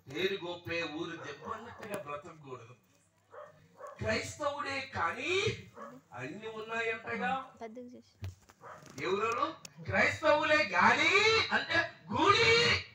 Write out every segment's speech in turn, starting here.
పేరు గోపే ఊరు దెబ్బన్నట్టుగా బ్రతకూడదు క్రైస్తవుడే కానీ అన్ని ఉన్నాయంటగా పెద్దగా చేసి ఎవరు క్రైస్తవులే గాని అంటే గుడి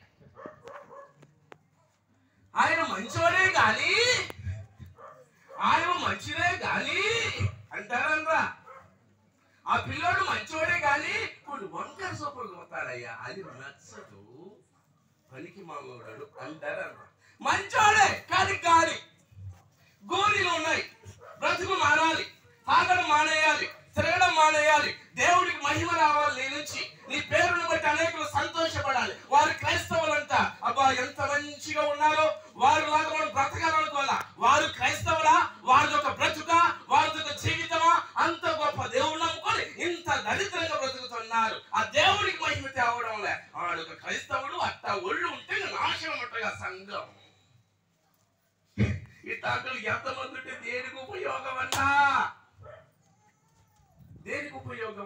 ఆయన మంచోడే గాని ఆయన మంచిదే గాని అంటారనరా ఆ పిల్లోడు మంచోడే గాని కొన్ని వంకర సూపర్ పోతాడయ్యా అది నచ్చదు పనికి మామూడాడు అంటారనరా మంచోడే కానీ గాలి గోరీలు ఉన్నాయి బ్రతుకు మారాలి తాగడం మానేయాలి తిరగడం మానేయాలి దేవుడికి మహిమ రావాలి నీ నుంచి నీ పేరును బట్టి అనేకులు సంతోషపడాలి వారు క్రైస్తవులంట అబ్బా ఎంత మంచిగా ఉన్నారో వారు లాగా మనం బ్రతకాలనుకోవాలా వారు క్రైస్తవులా వారిది ఒక బ్రతుక వారిది ఒక జీవితమా అంత గొప్ప దేవుడు నమ్ముకొని ఇంత దరిద్రంగా బ్రతుకుతున్నారు ఆ దేవుడికి మహిమ తేవడం లే వాడు ఒక క్రైస్తవుడు అట్ట ఒళ్ళు ఉంటే నాశనం అంటగా సంఘం ఇట్లాంటి ఎంతమంది ఉంటే దేనికి ఉపయోగం అన్నా దేనికి ఉపయోగం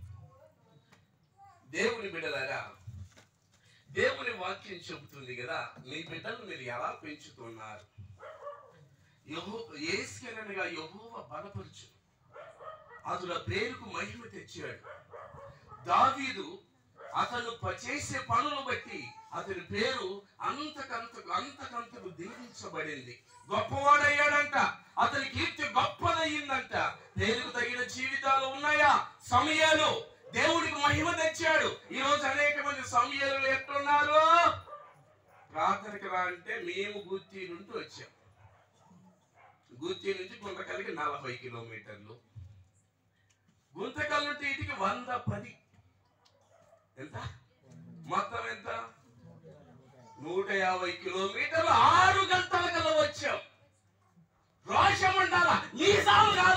దేవుని బిడ్డలారా దేవుని వాక్యం చెబుతుంది కదా మీ బిడ్డలు మీరు ఎలా పెంచుతున్నారు యహో ఏసుకెనగా యహోవ బలపరుచు అతడు పేరుకు మహిమ తెచ్చాడు దావీదు అతను ప- చేసే పనులు బట్టి అతని పేరు అంతకంతకు అంతకంతకు దీవించబడింది గొప్పవాడయ్యాడంట అతని కీర్తి గొప్పదయ్యిందంట పేరుకు తగిన జీవితాలు ఉన్నాయా సమయాలు దేవుడికి మహిమ తెచ్చాడు ఈ రోజు అనేక మంది సమయాలు ఎట్లున్నారు ప్రార్థనకి రా అంటే మేము గుత్తి నుండి వచ్చాం గుత్తి నుంచి గుంతకల్లికి నలభై కిలోమీటర్లు గుంతకల్ నుండి ఇటుకి వంద పది ఎంత మొత్తం ఎంత నూట యాభై కిలోమీటర్లు ఆరు గంటల కల్లా వచ్చాం రోషం ఉండాలా మీసాలు కాదు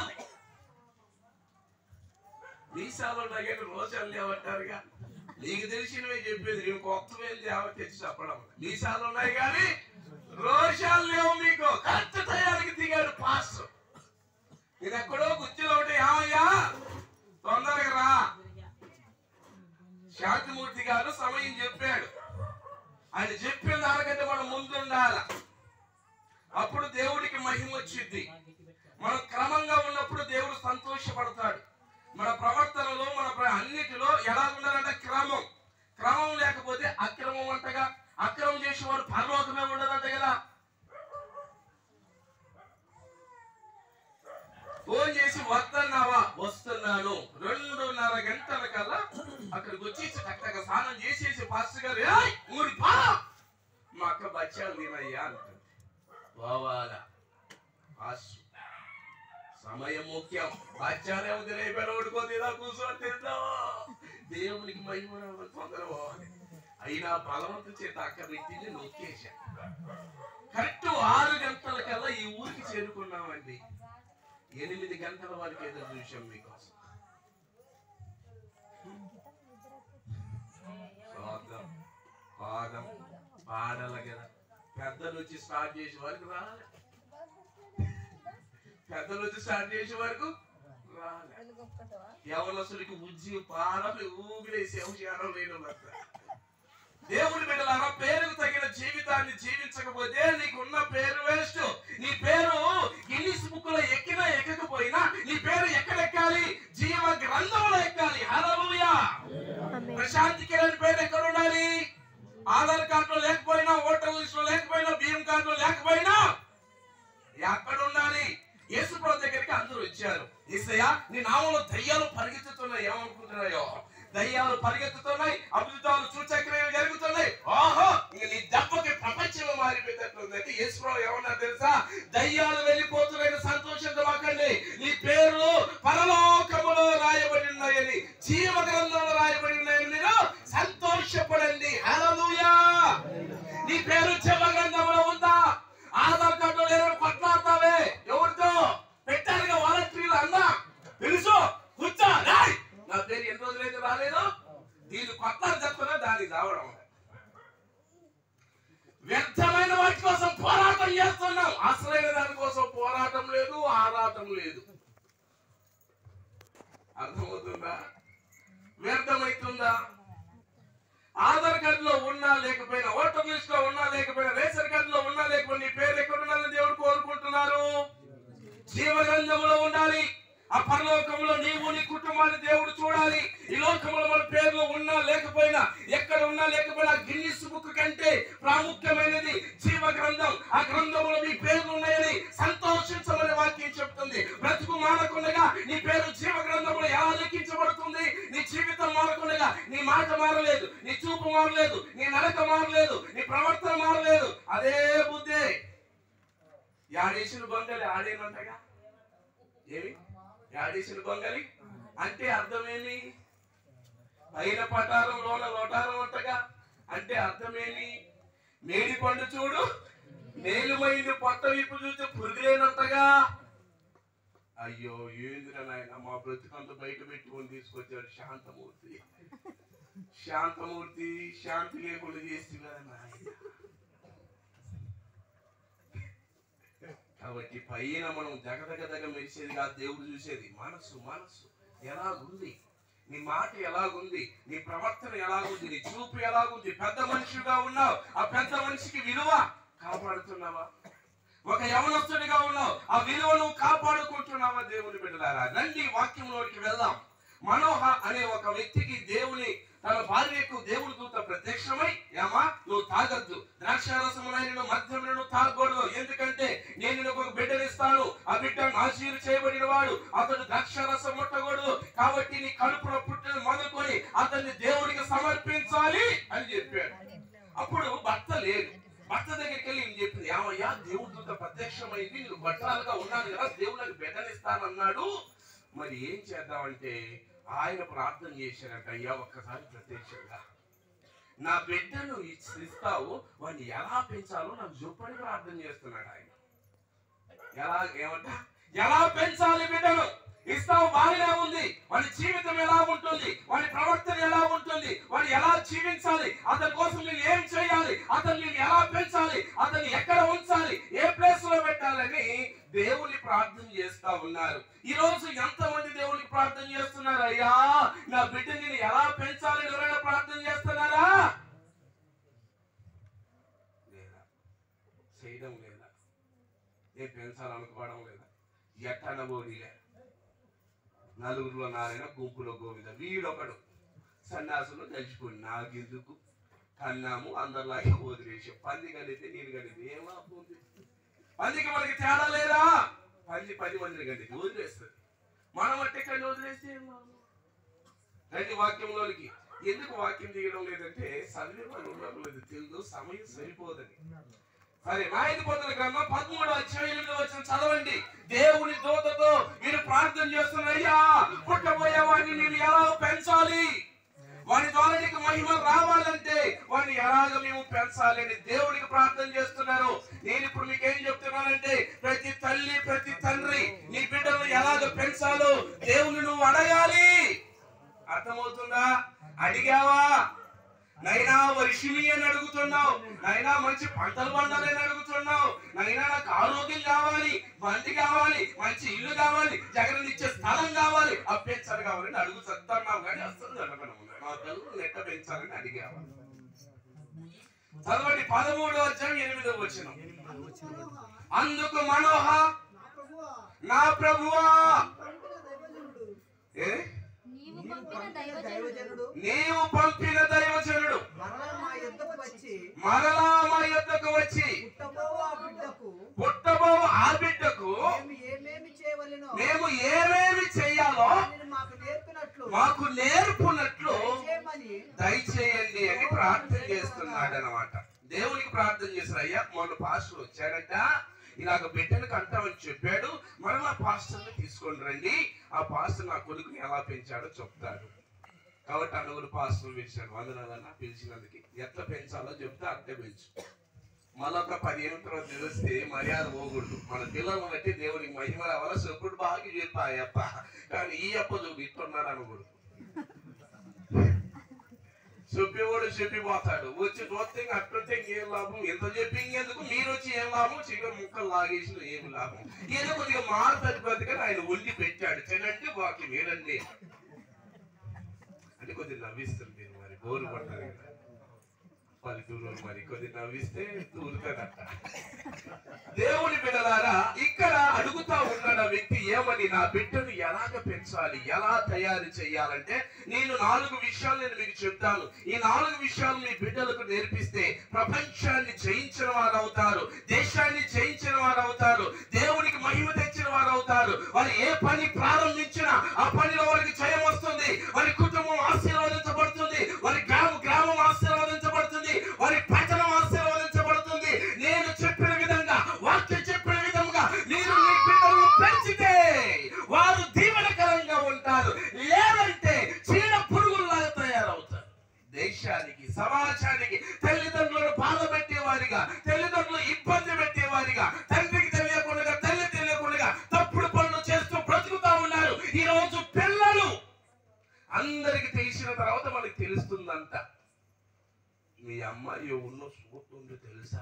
మీసాలు ఉన్నాయి రోషాలు లేవంటారుగా నీకు తెలిసినవే చెప్పేది నేను కొత్తవేం తేవ తెచ్చి చెప్పడం మీసాలు ఉన్నాయి కానీ రోషాలు లేవు మీకు కరెక్ట్ టయానికి దిగాడు పాస్ నేను ఎక్కడో గుర్తిలో ఉంటే ఏమయ్యా తొందరగా రా శాంతిమూర్తి గారు సమయం చెప్పాడు ఆయన చెప్పిన దానికంటే మనం ముందుండాల అప్పుడు దేవుడికి మహిమ వచ్చింది మనం క్రమంగా ఉన్నప్పుడు దేవుడు సంతోషపడతాడు మన ప్రవర్తనలో మన ప్ర- అన్నిటిలో ఎలా ఉండాలంటే క్రమం క్రమం లేకపోతే అక్రమం అంటగా అక్రమం చేసేవాడు పరలోకమే ఉండదంట కదా ఫోన్ చేసి వస్తున్నావా వస్తున్నాను రెండున్నర గంటల కల్లా అక్కడికి వచ్చేసి చక్కగా స్నానం చేసేసి పాస్టర్ గారు "ఏయ్, ఊరి పా మా అక్క బచ్చాలు తినయ్యా అంటుంది పోవాలా పాస్టర్ సమయం ముఖ్యం బచ్చాలే ఉంది రేపు ఓడుకో తిదా కూర్చొని తిందాం దేవునికి మహిమ రావాలి, తొందర పోవాలి అయినా బలవంతు చేత అక్క పెట్టింది నొక్కేశా కరెక్ట్ ఆరు గంటల కల్లా ఈ ఊరికి చేరుకున్నామండి ఎనిమిది గంటల వరకు ఏదో చూసాం మీకోసం స్తోత్రం. పాదం పాడాల కదా పెద్దలు వచ్చి స్టార్ట్ చేసే వరకు రాలే పెద్దలు వచ్చి స్టార్ట్ చేసే వరకు రాలే యవనసులకి ఉజ్జి పాడలు ఊగిలేసి అవసరం లేని వాళ్ళంతా. దేవుడి బిడ్డలారా పేరుకు తగిన జీవితాన్ని జీవించకపోతే నీకున్న పేరు వేస్ట్ నీ పేరు గిన్నిస్ బుక్ లో ఎక్కినా ఎక్కకపోయినా నీ పేరు ఎక్కడెక్కాలి జీవ గ్రంథంలో ఎక్కాలి హల్లెలూయా ఆమె ప్రశాంతి కిరణ్ పేరు ఎక్కడ ఉండాలి ఆధార్ కార్డులో లేకపోయినా ఓటర్ లిస్ట్ లో లేకపోయినా బియ్యం కార్డులో లేకపోయినా ఎక్కడ ఉండాలి యేసు ప్రభు దగ్గరికి అందరూ వచ్చారు ఈసయ్య నీ నామంలో దయ్యాలు పరిగెత్తుతున్నాయి ఏమనుకుంటున్నాయో దయ్యాలు పరిగెత్తుతున్నాయి అద్భుతాలు సూచక్రియలు జరుగుతున్నాయి ఓహో ఇంక నీ దెబ్బకి ప్రపంచం మారిపోయేటట్లుందంటే యేసు ప్రభు ఏమన్నారు తెలుసా దయ్యాలు వెళ్ళిపోతున్నాయని సంతోషించమాకండి నీ పేర్లు పరలోకములో రాయబడి ఉన్నాయని జీవ గ్రంథంలో రాయబడి ఉన్నాయని మీరు సంతోషపడండి హల్లెలూయా నీ పేరు జీవ గ్రంథంలో ఉందా ఆధార్ కార్డు లేదని కొట్లాడతావే ఎవరితో పెట్టారుగా వాలంటీర్లు అన్నా తెలుసు కూర్చో రాయ్ నా పేరు ఎన్ని రోజులైతే రాలేదు దీన్ని కొట్లాడి చెప్తున్నా దానికి రావడం వ్యర్థమైన వాటి కోసం పోరాటం చేస్తున్నాం అసలైన దానికోసం పోరాటం లేదు ఆరాటం లేదు అర్థమవుతుందా వ్యర్థమవుతుందా ఆధార్ కార్డులో ఉన్నా లేకపోయినా ఓటర్ లిస్ట్ లో ఉన్నా లేకపోయినా రేషన్ కార్డులో మారలేదు నీ ప్రవర్తన మారలేదు అదే బుద్ధే యాడేసిన గొంగలి ఆడేనంటగా ఏమి యాడేసిన గొంగలి అంటే అర్థమేమి పైన పటారం లోన లోటారం అంటగా అంటే అర్థమేమి మేడి పండు చూడు మేలుమైంది పొట్ట విప్పు చూస్తే పురుగులేనంతగా అయ్యో ఏందిరా నాయన మా బ్రతుకంత బయట పెట్టుకొని తీసుకొచ్చాడు శాంతమూర్తి శాంతమూర్తి శాంతి లేకుండా చేసి కదా నాయన కాబట్టి పైన మనం జగదగ దగ మెరిసేది కాదు దేవుడు చూసేది మనస్సు మనస్సు ఎలాగుంది నీ మాట ఎలాగుంది నీ ప్రవర్తన ఎలాగుంది నీ చూపు ఎలాగుంది పెద్ద మనిషిగా ఉన్నావు ఆ పెద్ద మనిషికి విలువ కాపాడుతున్నావా ఒక యవనస్తుడిగా ఉన్నావు ఆ విలువను కాపాడుకుంటున్నావా దేవుని బిడ్డలారా రండి వాక్యంలోకి వెళ్దాం మనోహ అనే ఒక వ్యక్తికి దేవుని తన భార్యకు దేవుని దూత ప్రత్యక్షమై ఏమా నువ్వు తాగద్దు ద్రాక్షారసమునైన మద్యములను తాగకూడదు ఎందుకంటే నేను నీకు ఒక బిడ్డనిస్తాను ఆ బిడ్డ నాశీలు చేయబడిన వాడు అతడు ద్రాక్షారసం ముట్టకూడదు కాబట్టి నీ కడుపులో పుట్టిన మొదలుకొని అతన్ని దేవునికి సమర్పించాలి అని చెప్పాడు అప్పుడు భర్త లేదు భర్త దగ్గరికి వెళ్ళి ఏం చెప్పింది ఏమయ్యా దేవుడి దూత ప్రత్యక్షమైంది నేను బట్టాలుగా ఉన్నాను కదా దేవునికి బిడ్డనిస్తానన్నాడు మరి ఏం చేద్దామంటే ఆయన ప్రార్థన చేశారంట అయ్యా ఒక్కసారి ప్రత్యక్షంగా నా బిడ్డను ఇచ్చి- ఇస్తావు వాడిని ఎలా పెంచాలో నాకు చెప్పని ప్రార్థన చేస్తున్నాడు ఆయన ఎలా ఏమంట ఎలా పెంచాలి బిడ్డను ఇస్తావు బాగానే ఉంది వాడి జీవితం ఎలా ఉంటుంది వాడి ప్రవర్తన ఎలా ఉంటుంది వాడు ఎలా జీవించాలి అతని కోసం నేను ఏం చేయాలి అతన్ని నేను ఎలా పెంచాలి అతన్ని ఎక్కడ ఉంచాలి ఏ ప్లేస్ లో పెట్టాలని దేవుని ప్రార్థన చేస్తా ఉన్నారు ఈ రోజు ఎంతమంది దేవునికి ప్రార్థన చేస్తున్నారు అయ్యా నా బిడ్డని నేను ఎలా పెంచాలి ఎవరైనా ప్రార్థన చేస్తున్నారా లేదా చేయడం లేదా ఏ పెంచాలనుకోవడం లేదా ఎట్టనబోడిలే నలుగురిలో నారాయణ గుంపులో గోవింద వీడొకడు సన్యాసులు కలిసిపోయి నాకెందుకు కన్నాము అందరిలాగే వదిలేసి పంది కలిపి నేను కలిపి ఏం లాభం ఉంది పందికి మనకి తేడా లేదా పంది పది మందిని కలిపి వదిలేస్తుంది మనం అట్టే కానీ వదిలేస్తే ఏం లాభం రండి వాక్యంలోనికి ఎందుకు వాక్యం తీయడం లేదంటే చదివే వాళ్ళు ఉండడం లేదు తెలుగు సమయం సరిపోదని సరే నాయకుల గ్రంథం పదమూడు అధ్యాయం ఎనిమిది వచ్చిన చదవండి దేవుని దూతతో మీరు ప్రార్థన చేస్తున్నాయ్యా పుట్టబోయే వాడిని నేను ఎలా పెంచాలి వాని ద్వారా నీకు మహిమ రావాలంటే వాడిని ఎలాగ మేము పెంచాలి అని దేవునికి ప్రార్థన చేస్తున్నారు నేను ఇప్పుడు మీకు ఏం చెప్తున్నానంటే ప్రతి తల్లి ప్రతి తండ్రి నీ బిడ్డలను ఎలాగ పెంచాలో దేవుని నువ్వు అడగాలి అర్థమవుతుందా అడిగావా నైనా వర్షిమి అని అడుగుతున్నావు నైనా మంచి పంటలు పండాలని అడుగుతున్నావు నైనా నాకు ఆరోగ్యం కావాలి బండి కావాలి మంచి ఇల్లు కావాలి జగన్ ఇచ్చే స్థలం కావాలి అప్పించాలి కావాలని అడుగుతున్నావు కానీ అసలు జరగను మా పిల్లలు లెక్క పెంచాలని అడిగావా చదవండి పదమూడో అధ్యాయం ఎనిమిదో వచ్చిన అందుకు మనోహ నా ప్రభువా, నా ప్రభువా పంపిన దైవజనుడు, ఏ నీవు నీవు పంపిన పంపిన దైవజనుడు దైవజనుడు నీవు పంపిన దైవజనుడు మరలా మా యొద్దకు వచ్చి మరలా మా యొద్దకు వచ్చి పుట్టబోవు ఆ బిడ్డకు పుట్టబో ఆ బిడ్డకు మేము ఏమేమి చేయవలెనో మేము ఏమేమి చెయ్యాలో దానిని మాకు నేర్పినట్లు మాకు నేర్పునట్లు చేయమని దయచేయండి అని ప్రార్థన చేస్తున్నాడు అనమాట దేవునికి ప్రార్థన చేశారు అయ్యా మొన్న పాస్టర్ వచ్చాడంట ఇలాగ బిడ్డను కంటామని చెప్పాడు మరలా పాస్టర్ని తీసుకొని రండి ఆ పాస్టర్ నా కొడుకుని ఎలా పెంచాడో చెప్తాడు కాబట్టి అన్నగురు పాస్టర్ పిలిచాడు వందనాలన్నా పిలిచినందుకు ఎట్లా పెంచాలో చెప్తే అట్టే పెంచు మళ్ళొక పదిహేను తర్వాత తెలిస్తే మర్యాద పోకూడదు మన పిల్లలను బట్టి దేవునికి మహిమ రావాలా చెప్పుడు బాగా చెప్పాయప్ప కానీ ఈ అప్ప చూపు ఇట్టున్నాడు అనకూడదు చెప్పేవాడు చెప్పిపోతాడు వచ్చి చూస్తే ఇంక అట్లయితే ఇంకేం లాభం ఎంత చెప్పి ఇంకెందుకు మీరు వచ్చి ఏం లాభం చికెన్ ముక్కలు లాగేసిన ఏం లాభం ఏదో కొద్దిగా మారుతుంది బతికని ఆయన వండి పెట్టాడు తినండి బాకి వేరండి అంటే కొద్దిగా నవ్విస్తుంది మీరు మరి బోరు పట్టాలి కదా పల్లెటూరు మరి కొద్ది నవ్విస్తే ఊరుకదట దేవుని బిడ్డలారా ఇక్కడ అడుగుతా ఉన్నాడు ఆ వ్యక్తి ఏమని నా బిడ్డను ఎలాగ పెంచాలి ఎలా తయారు చేయాలంటే నేను నాలుగు విషయాలు నేను మీకు చెప్తాను ఈ నాలుగు విషయాలు మీ బిడ్డలకు నేర్పిస్తే ప్రపంచాన్ని జయించిన వారు అవుతారు దేశాన్ని జయించిన వారు అవుతారు దేవునికి మహిమ తెచ్చిన వారు అవుతారు వారు ఏ పని ప్రారంభించినా ఆ పనిలో వారికి జయం వస్తుంది వారి కుటుంబం ఆశీర్వదించబడుతుంది వారి గ్రామం గ్రామం ఆశీర్వదించబడుతుంది వారి పంట వారిగా తల్లిదండ్రులు ఇబ్బంది పెట్టేవారిగా తండ్రికి తెలియకుండా తల్లి తెలియకుండా తప్పుడు పనులు చేస్తూ బ్రతుకుతా ఉన్నారు ఈ రోజు పిల్లలు అందరికి తెలిసిన తర్వాత మనకి తెలుస్తుందంట మీ అమ్మాయి ఉన్న సూతుంది తెలుసా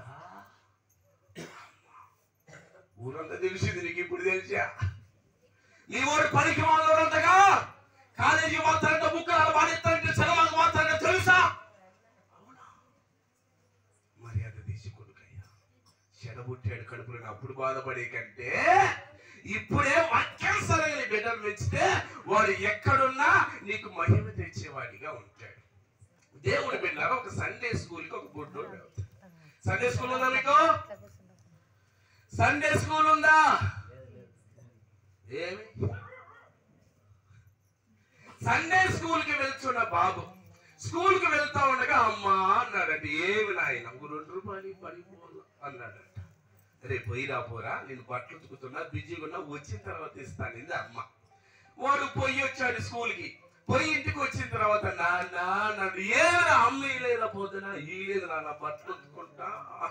ఊరంతా తెలిసింది నీకు ఇప్పుడు తెలిసా నీ వాడు పనికి వాళ్ళంతగా కాలేజీ మాత్రంగా బుక్కలు మానేస్తారంటే సెలవులకు మాత్రంగా తెలుసా అవునా మర్యాద తీసి కొడుకయ్యా చెడబుట్టాడు కడుపులో అప్పుడు బాధపడే కంటే ఇప్పుడే అత్యవసరంగా బిడ్డలు పెంచితే వాడు ఎక్కడున్నా నీకు మహిమ తెచ్చేవాడిగా ఉంటాడు దేవుని బిడ్డారు ఒక సండే స్కూల్కి ఒక బుడ్డోడు వెళ్తాడు. సండే స్కూల్ ఉందా మీకు సండే స్కూల్ ఉందా ఏమి సండే స్కూల్ కి వెళ్తున్న బాబు స్కూల్ కి వెళ్తా ఉండగా అమ్మా అన్నాడంట ఏమి నాయన ఒక రెండు రూపాయలు పడిపోను అన్నాడంట రే పోయిరా పోరా నేను బట్టలు ఉతుకుతున్నా బిజీగా ఉన్నా వచ్చిన తర్వాత ఇస్తాను ఇది అమ్మ వాడు పోయి వచ్చాడు స్కూల్ కి పోయి ఇంటికి వచ్చిన తర్వాత నాన్న నన్ను ఏమైనా అమ్మ లేదా పోతున్నా ఈ లేదు నాన్న బట్టలు ఉతుకుంటా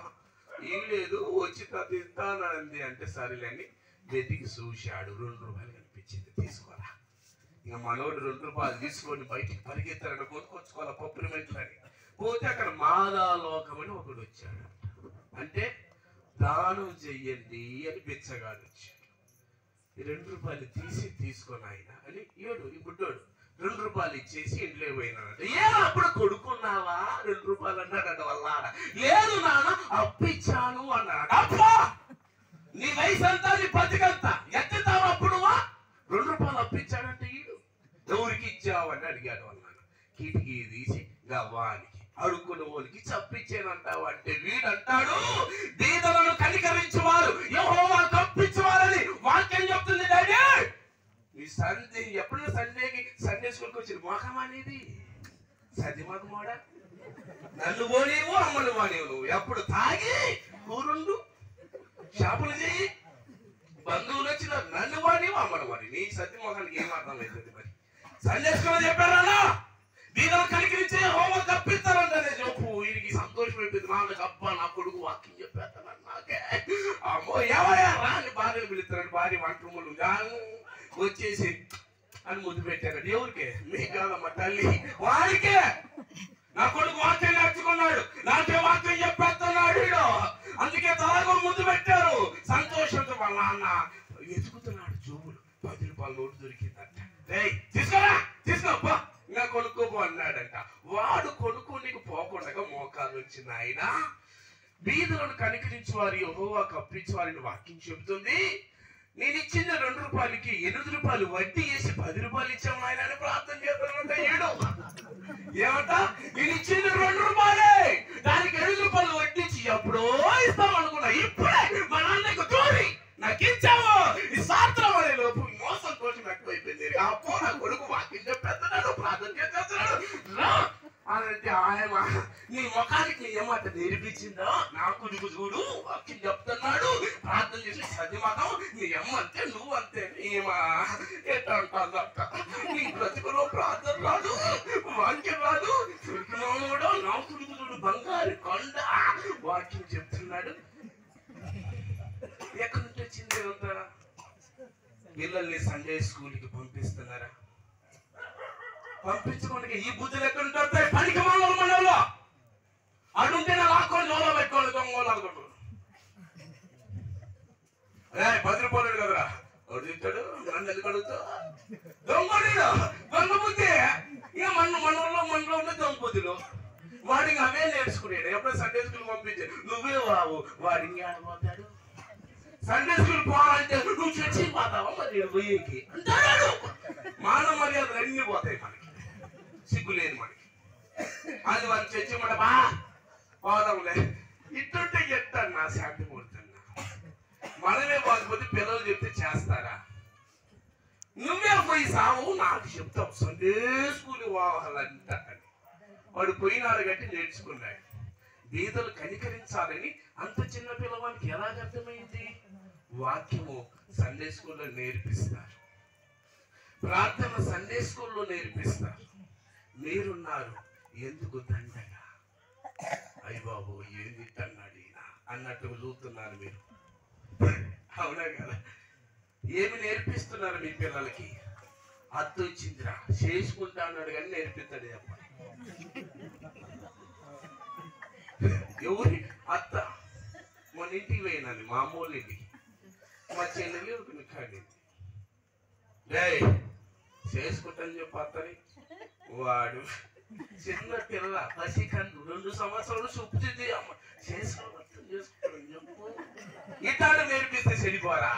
ఈ లేదు వచ్చి తర్వాత ఇస్తానంది అంటే సరేలేండి వెతికి చూశాడు రెండు రూపాయలు కనిపించింది తీసుకోరా ఇక మనోడు రెండు రూపాయలు తీసుకొని బయటికి పరిగెత్తారని కొనుక్కొచ్చుకోవాలి పప్పులు అని పోతే అక్కడ మాదాలోకం అని ఒకడు వచ్చాడు అంటే దానం చెయ్యండి అని బిచ్చగాడు వచ్చాడు ఈ రెండు రూపాయలు తీసి తీసుకొని ఆయన అని ఏడు ఈ బుడ్డోడు రెండు రూపాయలు ఇచ్చేసి ఇంట్లో పోయినాడు ఏ అప్పుడు కొడుకున్నావా రెండు రూపాయలు అన్నాడు వల్ల లేదు నాన్న అప్పిచ్చాను అన్నాడు అప్పా నీ వయసు అంతా నీ బతికంతా ఎత్తుతావు అప్పుడు వా? రెండు రూపాయలు అప్పించాడంటే ఈడు ఎవరికి ఇచ్చావు అని అడిగాడు అన్నాడు కిటికీ తీసి గవ్వానికి అడుక్కున్న వాళ్ళకి చప్పించానంటావు అంటే వీడంటాడు బీదలను కనికరించేవారు యెహోవా కప్పించేవారని వాక్యం చెప్తుంది డాడీ ఈ సండే ఎప్పుడైనా సండేకి సండే స్కూల్కి వచ్చిన మోహం అనేది సది మగమోడా నన్ను పోనేవు అమ్మను పోనేవు నువ్వు ఎప్పుడు తాగి కూరుండు షాపులు చేయి బంధువులు వచ్చిన నన్ను వాడి అమ్మను వాడి నీ సత్య మొహానికి ఏం అర్థం అవుతుంది మరి సందేశం చెప్పారా వీళ్ళు కనికరించే హోమం తప్పిస్తారంటే చెప్పు వీరికి సంతోషం అయిపోయింది నాన్నకి అబ్బా నా కొడుకు వాక్యం చెప్పేస్తాను నాకే అమ్మో ఏమయ్యా రాని భార్యను పిలుస్తారని భార్య వంట రూములు వచ్చేసి అని ముద్దు పెట్టారు ఎవరికే మీ కాదమ్మ తల్లి వారికే నా కొడుకు వాక్యం నేర్చుకున్నాడు నాకే వాక్యం చెప్పేస్తున్నాడు వీడు అందుకే తలాగో ముందు పెట్టారు సంతోషంతో వాళ్ళ నాన్న వెతుకుతున్నాడు జోబులు పది రూపాయల నోటు దొరికిందంట రేయ్ తీసుకోరా తీసుకో పో ఇంకా కొనుక్కోపో అన్నాడంట వాడు కొనుక్కోనికి పోకుండా మోకాలు వచ్చింది ఆయన బీదలను కనికరించి వారి యెహోవా కప్పించి వారిని వాక్యం చెబుతుంది నేను ఇచ్చిన రెండు రూపాయలకి ఎనిమిది రూపాయలు వడ్డీ వేసి పది రూపాయలు ఇచ్చాము ఆయన అని ప్రార్థన చేస్తానంట ఏడు ఏమంట నేను ఇచ్చింది రెండు రూపాయలే దానికి ఎనిమిది రూపాయలు వడ్డించి ఎప్పుడో ఇస్తాం అనుకున్నా ఇప్పుడే మా నాన్నకు దూరి నాకు ఇచ్చావు ఈ సాత్రం అనే లోపు మోసం కోసం ఎక్కువైపోయింది అప్పో నా కొడుకు వాక్యం చెప్పేస్తున్నాడు ప్రార్థన చేస్తున్నాడు రా అనంటే ఆయన నీ ముఖానికి నీ ఏమాట నేర్పించిందో నా కొడుకు చూడు వాక్యం చెప్తున్నాడు ప్రార్థన చేసి సది మతం నీ అమ్మ అంతే నువ్వు అంతే ఏమా ఎట్లా అంటుందంట నీ బ్రతుకులో ప్రార్థన రాదు వాక్యం రాదు కూడా నా కొడుకు చూడు బంగారు కొండ వాక్యం చెప్తున్నాడు ఎక్కడి నుంచి వచ్చింది అంతా పిల్లల్ని సండే స్కూల్కి పంపిస్తున్నారా పంపించుకోండి ఈ బుద్ధులు ఎక్కడ ఉంటాయి పనికి మనలో మనలో అడుంటే నా లాక్కొని జోలో పెట్టుకోండి దొంగలు అనుకుంటు అదే పది రూపాయలు కదరా అడుగుతాడు నన్ను ఎందుకు అడుగుతావు దొంగడు దొంగ బుద్ధి ఇక మన మనలో మనలో ఉన్న దొంగ బుద్ధులు వాడికి అవే నేర్చుకునేది ఎప్పుడో సండే స్కూల్ పంపించే నువ్వే వావు వాడికి ఆడబోతాడు సండే స్కూల్ పోవాలంటే నువ్వు చర్చికి పోతావా మరి నేను పోయేకి అంటాడు మానవ మర్యాదలు అన్ని పోతాయి మనకి సిగ్గు లేదు మనకి అది వాళ్ళు చర్చి మాట బా పోదాంలే ఇట్టుంటే చెప్తాను నా శాంతి మూడుతున్నా మనమే పోకపోతే పిల్లలు చెప్తే చేస్తారా నువ్వే పోయి సావు నాకు చెప్తావు సండే స్కూల్ పోవాలంట అని వాడు పోయినాడు గట్టి నేర్చుకున్నాడు బీదలు కనికరించాలని అంత చిన్న పిల్లవానికి ఎలా అర్థమైంది వాక్యము సండే స్కూల్లో నేర్పిస్తారు ప్రార్థన సండే స్కూల్లో నేర్పిస్తారు మీరున్నారు ఎందుకు దండగా అయ్య బాబు ఏంది అన్నాడు ఈయన అన్నట్టు చూస్తున్నారు మీరు అవునా కదా ఏమి నేర్పిస్తున్నారు మీ పిల్లలకి అత్తు ఇచ్చిందిరా చేసుకుంటా అన్నాడు కానీ నేర్పిస్తాడు చెప్ప ఎవరి అత్త మన ఇంటికి పోయినాను మా అమ్మోళ్ళ ఇంటికి మా చెల్లెలి ఒక కాడింది రే చేసుకుంటాను చెప్పి అత్తని వాడు చిన్న పిల్ల పసికండు రెండు సంవత్సరాలు చూపుతుంది అమ్మ చేసుకోవచ్చు చేసుకోవడం చెప్పు ఇటాడు నేర్పిస్తే చెడిపోరా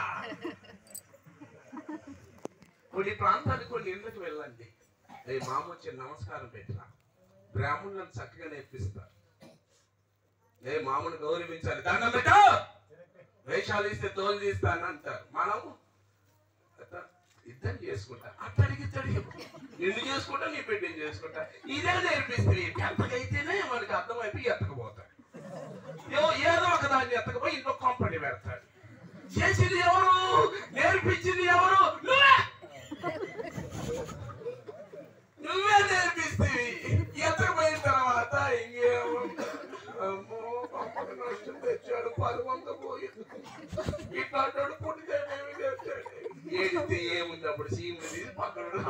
కొన్ని ప్రాంతాలకు కొన్ని ఇళ్ళకి వెళ్ళండి ఏ మామ వచ్చి నమస్కారం పెట్టిన బ్రాహ్మణులను చక్కగా నేర్పిస్తారు ఏ మామను గౌరవించాలి దండం పెట్టు వేషాలు ఇస్తే తోలు తీస్తాను అంటారు మనం అట్లా ఇద్దరు చేసుకుంటా అట్టడికి ఇద్దడికి నిన్ను చేసుకుంటా నీ బిడ్డని చేసుకుంటా ఇదే నేర్పిస్తుంది ఎంతకైతేనే మనకి అర్థమైపోయి ఎత్తకపోతాడు ఏదో ఏదో ఒక దాన్ని ఎత్తకపోయి ఇంకో కంపెనీ పెడతాడు చేసింది ఎవరు నేర్పించింది ఎవరు నువ్వే నువ్వే నేర్పిస్తుంది ఎత్తకపోయిన తర్వాత ఇంకేమో అమ్మో అమ్మకి నష్టం తెచ్చాడు పరువంత పోయింది ఇట్లాంటి పుట్టితే ఏమి చేస్తాడు ఏడితే ఏముంది అప్పుడు సీములు తీసి పక్కన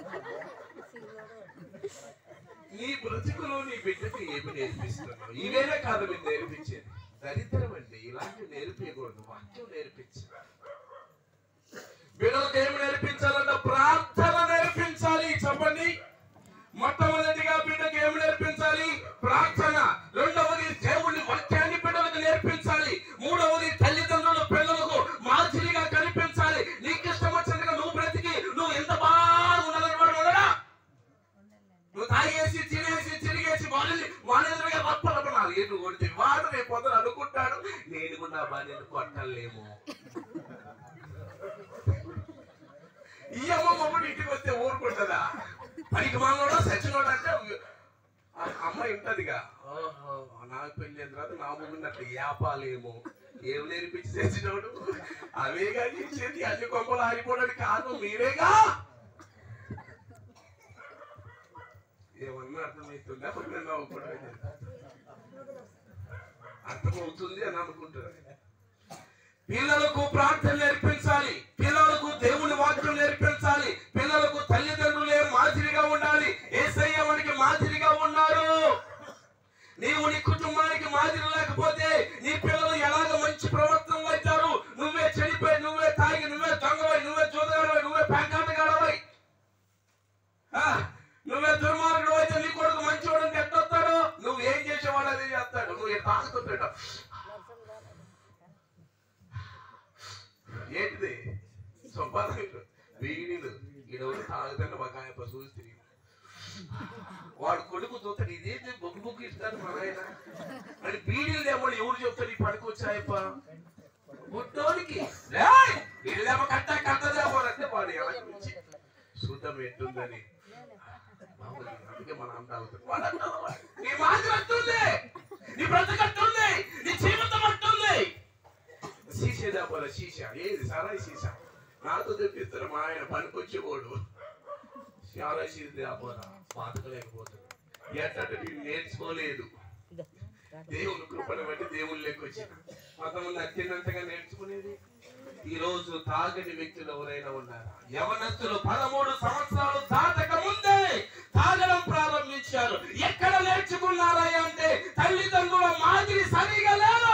నీ బ్రతుకులో నీ బిడ్డకి ఏమి నేర్పిస్తున్నావు ఇవేనే కాదు మీరు నేర్పించేది దరిద్రం అండి ఇలాంటివి నేర్పించకూడదు వాక్యం నేర్పించాలి బిడ్డలకు ఏమి నేర్పించాలంటే ప్రార్థన నేర్పించాలి చెప్పండి మొట్టమొదటిగా బిడ్డకు ఏమి నేర్పించాలి ప్రార్థన రెండవది దేవుని వాక్యాన్ని బిడ్డలకు నేర్పించాలి మూడవది తల్లిదండ్రులు పిల్లలకు మాదిరిగా కనిపించాలి నీకు ఇష్టం వచ్చినట్టుగా నువ్వు బ్రతికి నువ్వు ఎంత బాగా ఉండాలని వాడు ఉండడా నువ్వు తాగేసి తినేసి తిరిగేసి వాళ్ళని వాళ్ళ ఎదురుగా రప్పలపడాలి ఏడు కొడితే వాడు రేపు పొద్దున అనుకుంటాడు నేను కూడా నా భార్యను కొట్టలేము ఈ అమ్మ మమ్మల్ని ఇంటికి వస్తే ఊరుకుంటుందా పనికి మామూలు సచినోడు అంటే ఆ అమ్మాయి ఉంటదిగా ఓహో నాకు పెళ్లి అయిన తర్వాత నా ముందు అట్లా యాపాలేమో ఏం నేర్పించి తెచ్చినోడు అవేగా చేసేది అన్ని కొంపలు ఆరిపోవడానికి కారణం మీరేగా ఏమన్నా అర్థమవుతుందా ఇప్పుడు నవ్వుకోవడం అర్థమవుతుంది అని అనుకుంటున్నాను పిల్లలకు ప్రార్థన నేర్పించాలి పిల్లలకు దేవుని వాక్యం నేర్పించాలి పిల్లలకు తల్లిదండ్రులే మాదిరిగా ఉండాలి ఏసయ్య మనకి మాదిరిగా ఉన్నారు నీవు నీ కుటుంబానికి మాదిరి లేకపోతే నీ పిల్లలు ఎలాగ మంచి ప్రవర్తనలు అవుతారు నువ్వే చెడిపోయి నువ్వే తాగి నువ్వే దొంగవై నువ్వే చూదగలవై నువ్వే ప్యాంకాటగాడవై నువ్వే దుర్మార్గుడు అయితే నీ కొడుకు మంచివాడు అంటే ఎట్టొస్తాడు నువ్వు ఏం చేసేవాడు అది చేస్తాడు నువ్వు ఏ తాగుతుంటాడు ఏంటిది సంపాదకులు వీడిలు ఈడవరు తాగుతాడు బకాయప్ప చూస్తే వాడు కొడుకు చూస్తాడు ఇదేంటి బొగ్గు బొగ్గు ఇస్తాడు మన ఆయన అని బీడీలు లేమో ఎవరు చెప్తాడు ఈ పడుకొచ్చాయప్ప గుడ్డోనికి వీళ్ళేమో కట్ట కట్టదేమో అంటే వాడు ఎలా నుంచి శుద్ధం ఎట్టుందని మామూలు అందుకే మన అంత అవుతుంది వాడు అంటాడు వాడు. నీ మాదిరి అట్టుంది నీ బ్రతకట్టుంది నీ జీవితం అట్టుంది సీసేదా పోల సీసా ఏది సారాయి సీసా నాతో తెప్పిస్తారు మా ఆయన పనికొచ్చేవాడు సారాయి సీసా పోరా పాతకలేకపోతాడు ఎట్టంటే నేను నేర్చుకోలేదు దేవుని కృపను బట్టి దేవుని లెక్క వచ్చిన కొంతమంది అత్యున్నతంగా నేర్చుకునేది ఈ రోజు తాగని వ్యక్తులు ఎవరైనా ఉన్నారా యవనస్తులు పదమూడు సంవత్సరాలు దాటక ముందే తాగడం ప్రారంభించారు ఎక్కడ నేర్చుకున్నారా అంటే తల్లిదండ్రుల మాదిరి సరిగా లేదు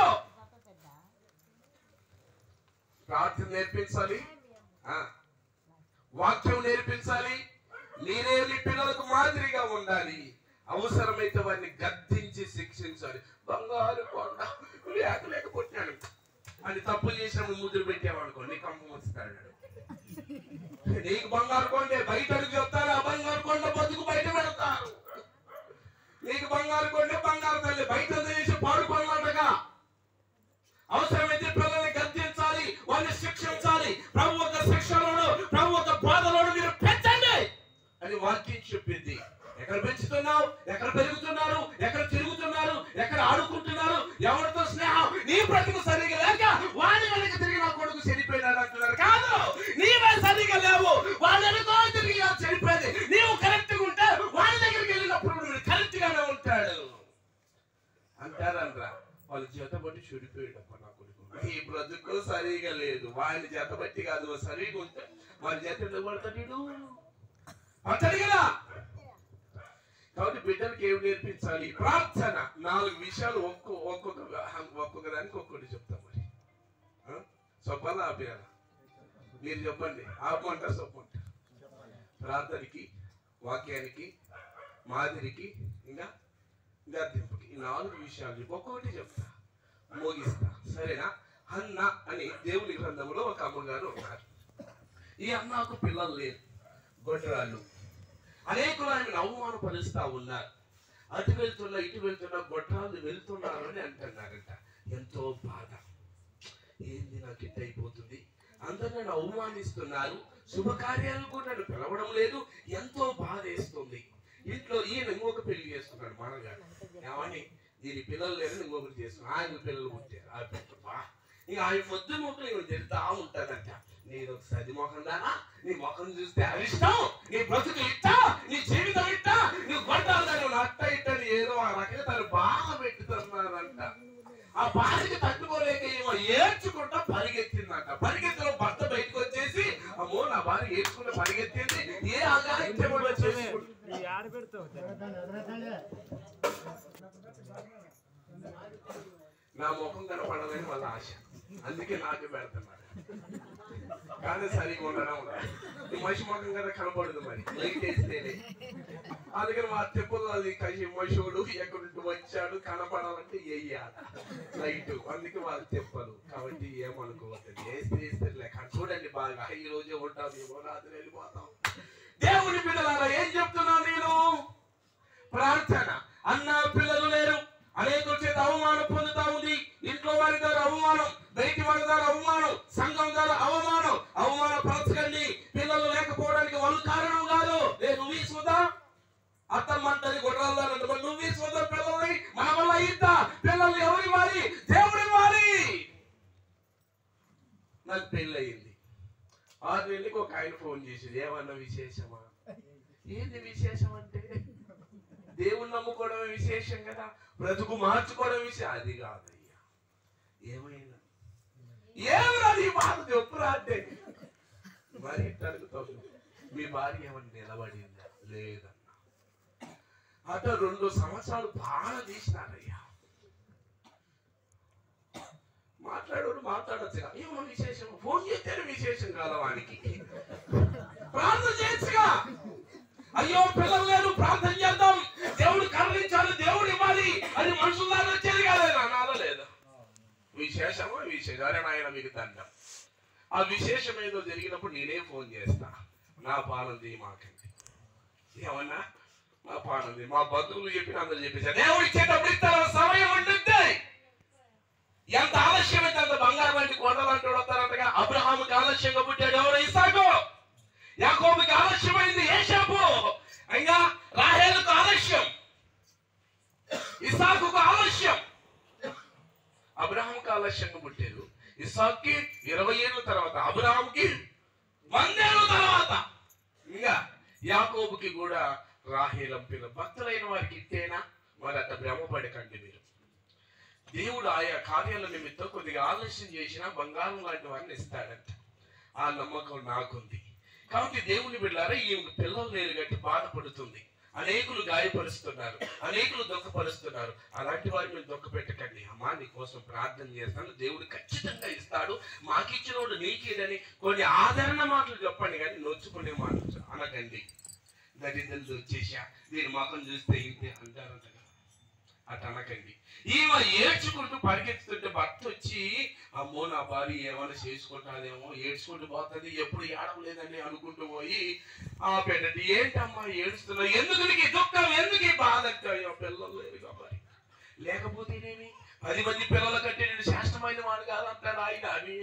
ప్రార్థన నేర్పించాలి ఆ, వాక్యం నేర్పించాలి మీరే మీ పిల్లలకు మాదిరిగా ఉండాలి అవసరమైతే వారిని గద్దించి శిక్షించాలి బంగారు కొండ లేక లేకపోతున్నాను అని తప్పు చేసినప్పుడు ముద్దులు పెట్టామనుకో నీ కంపం వస్తాడు నీకు బంగారు కొండే బయట చెప్తారు ఆ బంగారు కొండ బతుకు బయట పెడతారు నీకు బంగారు కొండే బంగారు తల్లి బయట చేసి పాడు పనులంటగా అవసరమైతే పిల్లల్ని గద్దించాలి వాళ్ళని శిక్షించాలి ప్రభు ఒక శిక్షణలోను ప్రభు ఒక బోధలోను మీరు పెంచండి అని వాక్యం చెప్పింది ఎక్కడ పెంచుతున్నావు ఎక్కడ పెరుగుతున్నారు ఎక్కడ తిరుగుతున్నారు ఎక్కడ ఆడుకుంటున్నారు ఎవరితో స్నేహం నీ బ్రతుకు సరిగా లేక వాడి వెనక తిరిగి నా కొడుకు చనిపోయినాడు అంటున్నారు కాదు నీవే సరిగా లేవు వాళ్ళ వెనుక తిరిగి ఆ చనిపోయింది నీవు కరెక్ట్ గా ఉంటే వాళ్ళ దగ్గరికి వెళ్ళినప్పుడు నువ్వు కరెక్ట్ గానే ఉంటాడు అంటారంట్రా వాళ్ళ చేత బట్టి చెడిపోయాడప్ప నా కొడుకు ఈ బ్రతుకు సరిగా లేదు వాళ్ళ చేత బట్టి కాదు సరిగా ఉంటే వాళ్ళ చేత ఎందుకు పడతాడు వీడు? పడతాడు కదా కాబట్టి బిడ్డలకి ఏమి నేర్పించాలి ప్రార్థన నాలుగు విషయాలు ఒక్కో ఒక్కొక్క ఒక్కొక్క దానికి ఒక్కొక్కటి చెప్తాం మరి ఆ? చెప్పాలా ఆపేయాలా మీరు చెప్పండి ఆపమంటారు చెప్పంటారు ప్రార్థనకి వాక్యానికి మాదిరికి ఇంకా గద్దింపుకి ఈ నాలుగు విషయాలు ఒక్కొక్కటి చెప్తా మోగిస్తా సరేనా అన్న అని దేవుని గ్రంథంలో ఒక అమ్మగారు ఉన్నారు ఈ అన్నకు పిల్లలు లేరు గొడ్రాళ్ళు అనేకులు ఆమెను అవమానపరుస్తా ఉన్నారు అటు వెళ్తున్నా ఇటు వెళ్తున్నా గొడ్రాళ్ళు వెళ్తున్నారు అని అంటున్నారంట ఎంతో బాధ ఏంది నాకు ఇట్ అయిపోతుంది అందరూ నన్ను అవమానిస్తున్నారు శుభకార్యాలు కూడా నన్ను పిలవడం లేదు ఎంతో బాధ వేస్తుంది ఇంట్లో ఈయన ఇంకొక పెళ్లి చేసుకున్నాడు మనగాడు ఏమని దీని పిల్లలు లేరు ఇంకొకటి చేసుకున్నాడు ఆయన పిల్లలు పుట్టారు ఆ పెట్టబా ఇక ఆయన పొద్దు మొక్కలు ఇవి తిడతా ఉంటాడంట నేను ఒక సది మొఖం దానా నీ మొఖం చూస్తే అరిష్టం నీ బ్రతుకు ఇట్టా నీ జీవితం ఇట్టా నీ గొడ్డాలు దాన్ని అట్ట ఇట్ట అని ఏదో ఆ రకంగా తను బాగా పెట్టుతున్నారంట ఆ బాధకి తట్టుకోలేక ఏమో ఏడ్చుకుంటా పరిగెత్తిందంట పరిగెత్తిన భర్త బయటకు వచ్చేసి అమ్మో నా భార్య ఏడ్చుకుంటే పరిగెత్తింది ఏ అగాయిత్యం కూడా చేసుకుంటూ ఈ ఆడ పెడతావు నా ముఖం కనపడాలని వాళ్ళ ఆశ అందుకే నాకు పెడుతున్నారు కానీ సరిగా ఉండడం లేదు. ఈ మనిషి ముఖం కదా కనపడదు మరి లైట్ వేస్తేనే అందుకని మా తెప్పలు అది కసి మనుషుడు ఎక్కడి నుండి వచ్చాడు కనపడాలంటే వేయాలి లైట్ అందుకే వాళ్ళ తెప్పలు కాబట్టి ఏమనుకోవద్దు వేస్తే వేస్తే లెక్క చూడండి బాగా ఈ రోజే ఉంటాం ఏమో రాత్రి వెళ్ళిపోతాం దేవుని పిల్లలారా ఏం చెప్తున్నాను నేను ప్రార్థన అన్న పిల్లలు లేరు అనేకుల చేత అవమానం పొందుతా ఉంది ఇంట్లో వారి ద్వారా అవమానం బయటి వారి ద్వారా అవమానం సంఘం ద్వారా అవమానం అవమానపరచకండి పిల్లలు లేకపోవడానికి వాళ్ళు కారణం కాదు ఏ నువ్వు ఈ సుధా అత్తమ్మంటది గొడ్రాలంటే మరి నువ్వు ఈ సుధా పిల్లల్ని మన వల్ల అయ్యిద్దా పిల్లల్ని ఎవరి వారి దేవుడి వారి నాకు పెళ్ళి అయింది ఆరు నెలలకి ఒక ఆయన ఫోన్ చేసింది ఏమన్నా విశేషమా ఏంది విశేషం అంటే దేవుని నమ్ముకోవడమే విశేషం కదా బ్రతుకు మార్చుకోవడం విషయం అది కాదయ్యా ఏమైనా ఏమన్నది ఈ బాధ చెప్పురా అంటే మరి ఇట్ట అడుగుతావు మీ భార్య ఏమని నిలబడిందా లేదన్నా అట రెండు సంవత్సరాలు బాగా తీసినారయ్యా మాట్లాడోడు మాట్లాడచ్చు ఏమో విశేషం ఫోన్ చేస్తేనే విశేషం కాదు వానికి ప్రార్థన చేయొచ్చుగా అయ్యో పిల్లలు లేరు ప్రార్థన చేద్దాం దేవుడు కరుణించాలి దేవుడు ఇవ్వాలి అది మనుషుల ద్వారా వచ్చేది కాదు నాలో లేదా విశేషమా విశేషం అరే నాయన మీకు దండం ఆ విశేషం ఏదో జరిగినప్పుడు నేనే ఫోన్ చేస్తా నా పాలన చేయి మాకండి ఏమన్నా మా పాలన చేయి మా బంధువులు చెప్పిన అందరూ చెప్పేసారు దేవుడు ఇచ్చేటప్పుడు ఇస్తారు సమయం ఉంటుంది ఎంత ఆలస్యమైతే అంత బంగారం వంటి కొండలు అంటూ వస్తారంటగా అబ్రహాముకి ఆలస్యంగా పుట్టాడు ఎవరు ఇసాకు యాకోబుకి ఆలస్యమైంది ఏషాపు ఇంకా రాహేలుకు ఆలస్యం ఇసాకుకు ఆలస్యం అబ్రహాంకి ఆలస్యంగా పుట్టారు ఇసాక్కి ఇరవై ఏళ్ళ తర్వాత అబ్రహాంకి వందేళ్ళ తర్వాత ఇంకా యాకోబుకి కూడా రాహేలం పిల్ల భక్తులైన వారికి ఇట్టేనా మరి అట్ట భ్రమపడకండి మీరు దేవుడు ఆయా కార్యాల నిమిత్తం కొద్దిగా ఆలస్యం చేసినా బంగారం లాంటి వారిని ఇస్తాడంట ఆ నమ్మకం నాకుంది కాబట్టి దేవుని బిడ్డారా ఈ పిల్లలు లేరు గట్టి బాధపడుతుంది అనేకులు గాయపరుస్తున్నారు అనేకులు దుఃఖపరుస్తున్నారు అలాంటి వారి మీద దుఃఖ పెట్టకండి అమ్మా నీ కోసం ప్రార్థన చేస్తాను దేవుడు ఖచ్చితంగా ఇస్తాడు మాకిచ్చినోడు నీకేదని కొన్ని ఆదరణ మాటలు చెప్పండి కానీ నొచ్చుకునే మాటలు అనకండి దరిద్రులు వచ్చేసా దీని మొఖం చూస్తే ఇంతే అంటారంట కదా. అట్ట అనకండి ఈమె ఏడ్చుకుంటూ పరిగెత్తుతుంటే భర్త వచ్చి అమ్మో నా భార్య ఏమైనా చేసుకుంటాదేమో ఏడ్చుకుంటూ పోతుంది ఎప్పుడు ఏడవలేదని అనుకుంటూ పోయి ఆ పెట్టండి ఏంటమ్మా ఏడుస్తున్నావు ఎందుకు నీకు ఈ దుఃఖం ఎందుకు ఈ బాధ అంటే, అయ్యో పిల్లలు లేరు కాబట్టి లేకపోతేనేమి పది మంది పిల్లల కంటే నేను శ్రేష్టమైన వాడు కాదంటాడు ఆయన అని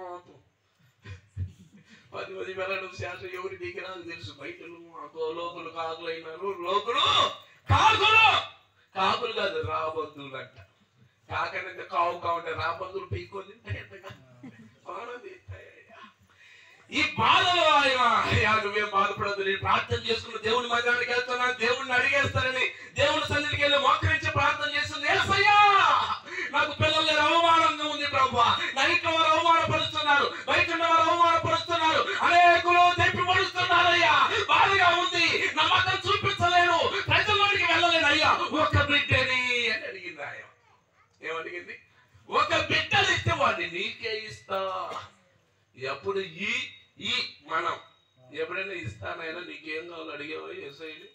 పది మంది పిల్లలు శాస్త్రం ఎవరి దిగినా తెలుసు బయటలు మాకు లోకులు కాకులు అయినారు లోకులు కాకులు కాకులు కాదు రాబంధువులు అంట కాకనంటే కావు కావు అంటే రాబంధువులు పీక్కొని తింటాయి ఎంతగా ప్రాణం తీస్తాయ్యా. ఈ బాధలో ఆయన అయ్యా నువ్వేం బాధపడదు నేను ప్రార్థన చేసుకున్న దేవుని మధ్యానికి వెళ్తున్నా దేవుడిని అడిగేస్తానని దేవుని సన్నిధికి వెళ్ళి మోకరించి ప్రార్థన చేస్తుంది "యేసయ్యా, నాకు పిల్లలు లేరు అవమానంగా ఉంది ప్రభు నైట్ వారు అవమానపరుస్తున్నారు బయట ఉన్న వారు అవమానపరుస్తున్నారు అనేకులు తెప్పి పడుస్తున్నారు అయ్యా బాధగా ఉంది నమ్మకం చూపించలేను ప్రజల్లోనికి వెళ్ళలేను అయ్యా ఒక బిడ్డని అని అడిగింది ఆయన ఏమడిగింది ఒక బిడ్డని ఇస్తే వాడిని నీకే ఇస్తా ఎప్పుడు ఈ ఈ మనం ఎప్పుడైనా ఇస్తానైనా నీకేం కావాలో అడిగేవో ఎస్ఐని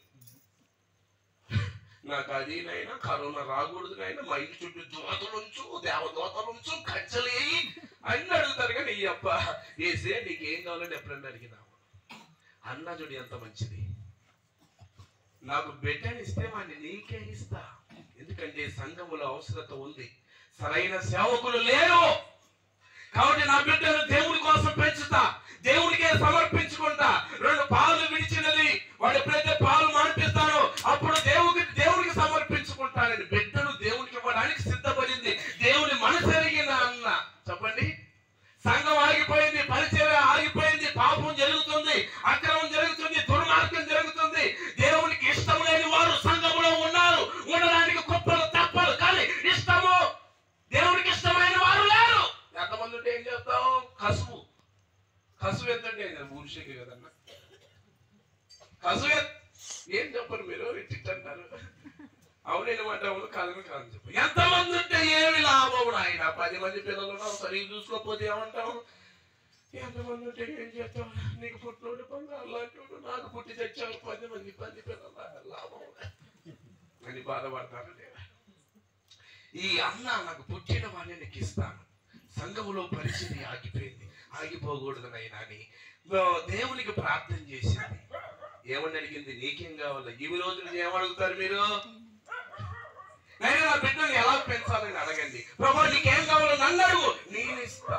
నాకు అది నైనా కరోనా రాకూడదు నైనా మా ఇంటి చుట్టూ దోతలుంచు దేవదోతలుంచు కంచెలు వేయి అన్ని అడుగుతారు కానీ ఈ అప్ప వేసే నీకేం కావాలని ఎప్పుడన్నా అడిగినావు అన్న చూడు ఎంత మంచిది నాకు బిడ్డని ఇస్తే వాడిని నీకే ఇస్తా ఎందుకంటే సంఘములో అవసరత ఉంది సరైన సేవకులు లేరు కాబట్టి నా బిడ్డను దేవుడి కోసం పెంచుతా దేవుడికే సమర్పించుకుంటా రెండు పాలు విడిచినది వాడు ఎప్పుడైతే పాలు మానిపిస్తానో అప్పుడు దేవుడికి దేవుడికి సమర్పించుకుంటానని బిడ్డను దేవుడికి ఇవ్వడానికి సిద్ధపడింది దేవుని మనసు ఎరిగిన అన్న చెప్పండి సంఘం ఆగిపోయింది పరిచయం ఆగిపోయింది పాపం జరుగుతుంది అక్రమం జరుగుతుంది దుర్మార్గం జరుగుతుంది దేవునికి ఇష్టం లేని వారు సంఘములో ఉన్నారు ఉండడానికి కుప్పలు తప్పలు కానీ ఇష్టము దేవునికి ఇష్టమైన వారు లేరు ఎంతమంది ఉంటే ఏం చేస్తావు కసువు కసువు ఎంత అంటే ఊరిషేకి కదన్నా కసువు ఎంత- ఏం చెప్పరు మీరు ఇట్టింటారు అవునైన మాట అవును కాదని కాదు చెప్పు ఎంతమంది ఉంటే ఏమి లాభం ఆయన పది మంది పిల్లలు ఉన్నావు సరిగ్గా చూసుకోకపోతే ఏమంటావు ఎంతమంది ఉంటే ఏం చేస్తావు నీకు పుట్టినోడు బంగారు లాంటి నాకు పుట్టి తెచ్చావు పది మంది పది పిల్లల లాభం అని బాధపడతారు లేదా ఈ అన్న నాకు పుట్టిన వాడిని నీకు ఇస్తాను సంఘములో పరిస్థితి ఆగిపోయింది ఆగిపోకూడదు నైనా అని ఆ, దేవునికి ప్రార్థన చేసింది ఏమని అడిగింది నీకేం కావాలి ఈ రోజులు ఏమడుగుతారు మీరు నేను నా బిడ్డను ఎలా పెంచాలని అడగండి ప్రభా నీకేం కావాలో నన్ను అడుగు నేను ఇస్తా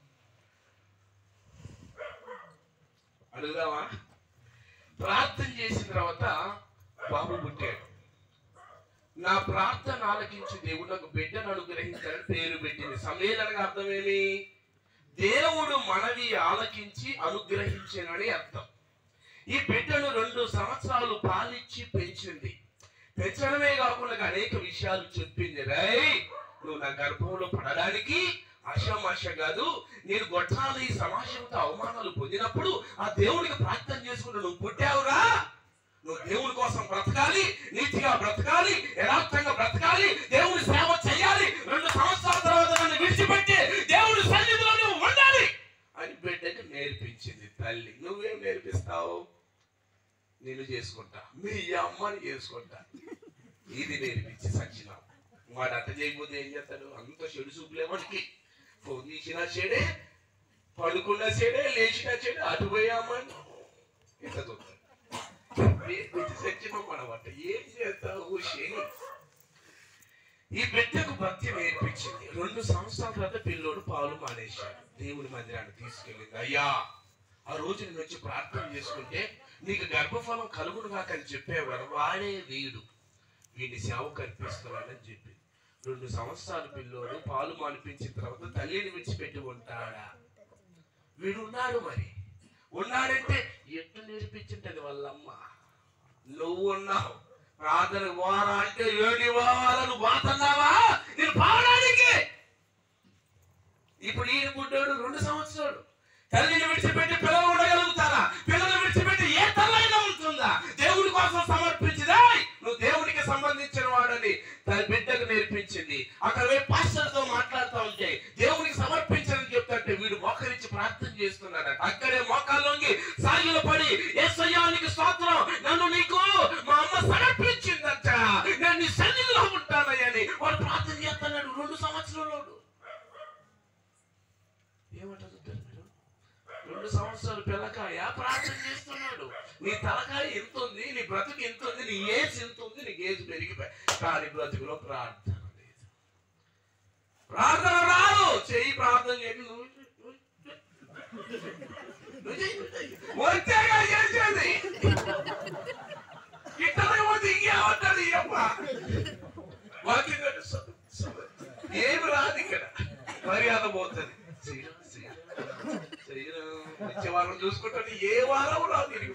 అడుగుదామా ప్రార్థన చేసిన తర్వాత బాబు పుట్టాడు నా ప్రార్థన ఆలకించి దేవుడు నాకు బిడ్డను అనుగ్రహించాలని పేరు పెట్టింది సమ్మేళనగా అర్థమేమి దేవుడు మనవి ఆలకించి అనుగ్రహించానని అర్థం ఈ బిడ్డను రెండు సంవత్సరాలు పాలిచ్చి పెంచింది పెంచడమే కాకుండా అనేక విషయాలు చెప్పింది రై నువ్వు నా గర్భంలో పడడానికి ఆశామాష కాదు నేను గొట్టాలు ఈ సమాజంతో అవమానాలు పొందినప్పుడు ఆ దేవుడికి ప్రార్థన చేసుకుంటూ నువ్వు పుట్టావురా నువ్వు దేవుడి కోసం బ్రతకాలి నీతిగా బ్రతకాలి యథార్థంగా బ్రతకాలి దేవుడి సేవ చేయాలి రెండు సంవత్సరాల తర్వాత నన్ను విడిచిపెట్టి దేవుడి సన్నిధిలో నువ్వు ఉండాలి అని బిడ్డకి నేర్పించింది తల్లి నువ్వేం నేర్పిస్తావు నేను చేసుకుంటా మీ అమ్మని చేసుకుంటా ఇది నేర్పించి సచ్చినాం వాడు అట్ట చేయకపోతే ఏం చేస్తాడు అంత చెడు చూపులే వాడికి ఫోన్ చేసినా చెడే పడుకున్నా చెడే లేచినా చెడే అటు పోయా అమ్మని ఇంత చూస్తాడు సచ్చినాం మనమాట ఏం చేస్తావు శని ఈ బిడ్డకు భక్తి నేర్పించింది రెండు సంవత్సరాల తర్వాత పిల్లోడు పాలు మానేశాడు దేవుని మందిరాన్ని తీసుకెళ్ళింది అయ్యా ఆ రోజు నేను వచ్చి ప్రార్థన చేసుకుంటే నీకు గర్భఫలం కలుగును కాకని చెప్పేవారు వాడే వీడు వీడిని సేవ కల్పిస్తున్నాడని చెప్పి రెండు సంవత్సరాల పిల్లోడు పాలు మానిపించిన తర్వాత తల్లిని విడిచిపెట్టి ఉంటాడా వీడు ఉన్నాడు మరి ఉన్నాడంటే ఎట్టు నేర్పించింటది వాళ్ళమ్మ నువ్వు ఉన్నావు ప్రార్థన పోరా అంటే ఏడి పోవాలని పోతున్నావా నేను పోవడానికి ఇప్పుడు ఈయన పుట్టాడు రెండు సంవత్సరాలు తల్లిని విడిచిపెట్టి పిల్లలు ఉండగలుగుతారా పిల్లలు విడిచిపెట్టి ఏ తల్లైనా ఉంటుందా దేవుడి కోసం సమర్పించిందా నువ్వు దేవుడికి సంబంధించిన వాడని తన బిడ్డకు నేర్పించింది అక్కడ పోయి పాస్టర్తో మాట్లాడుతూ ఉంటే దేవుడికి సమర్పించని చెప్తుంటే వీడు మోకరించి ప్రార్థన చేస్తున్నాడు అక్కడే మోకాల్లోంగి సాగిలు పడి ఏసయ్యానికి స్తోత్రం నన్ను నీకు మా అమ్మ సమర్పించిందంట నేను నీ సన్నిధిలో ఉంటానని వాడు ప్రార్థన చేస్తున్నాడు రెండు సంవత్సరంలోడు ఏమంటారు మీరు రెండు సంవత్సరాలు పిల్లకాయ ప్రార్థన చేస్తున్నాడు నీ తలకాయ ఎంత ఉంది నీ బ్రతుకు ఎంత ఉంది నీ ఏజ్ ఎంత ఉంది నీకు ఏజ్ పెరిగిపోయి కానీ బ్రతుకులో ప్రార్థన లేదు ప్రార్థన రాదు చెయ్యి ప్రార్థన చేయండి నువ్వు నువ్వు చెయ్యి, నువ్వు చెయ్యి. వచ్చాక చేసేది ఇక్కడ పోతే ఇంకేమంటాడు ఈ అమ్మ వాకింగ్ అంటే స- స- ఏమి రాదు ఇక్కడ మర్యాద పోతుంది చెయ్యరా, చెయ్యరా, చెయ్యరా. వచ్చే వారం చూసుకుంటాను ఏ వారం రాదు దీనికి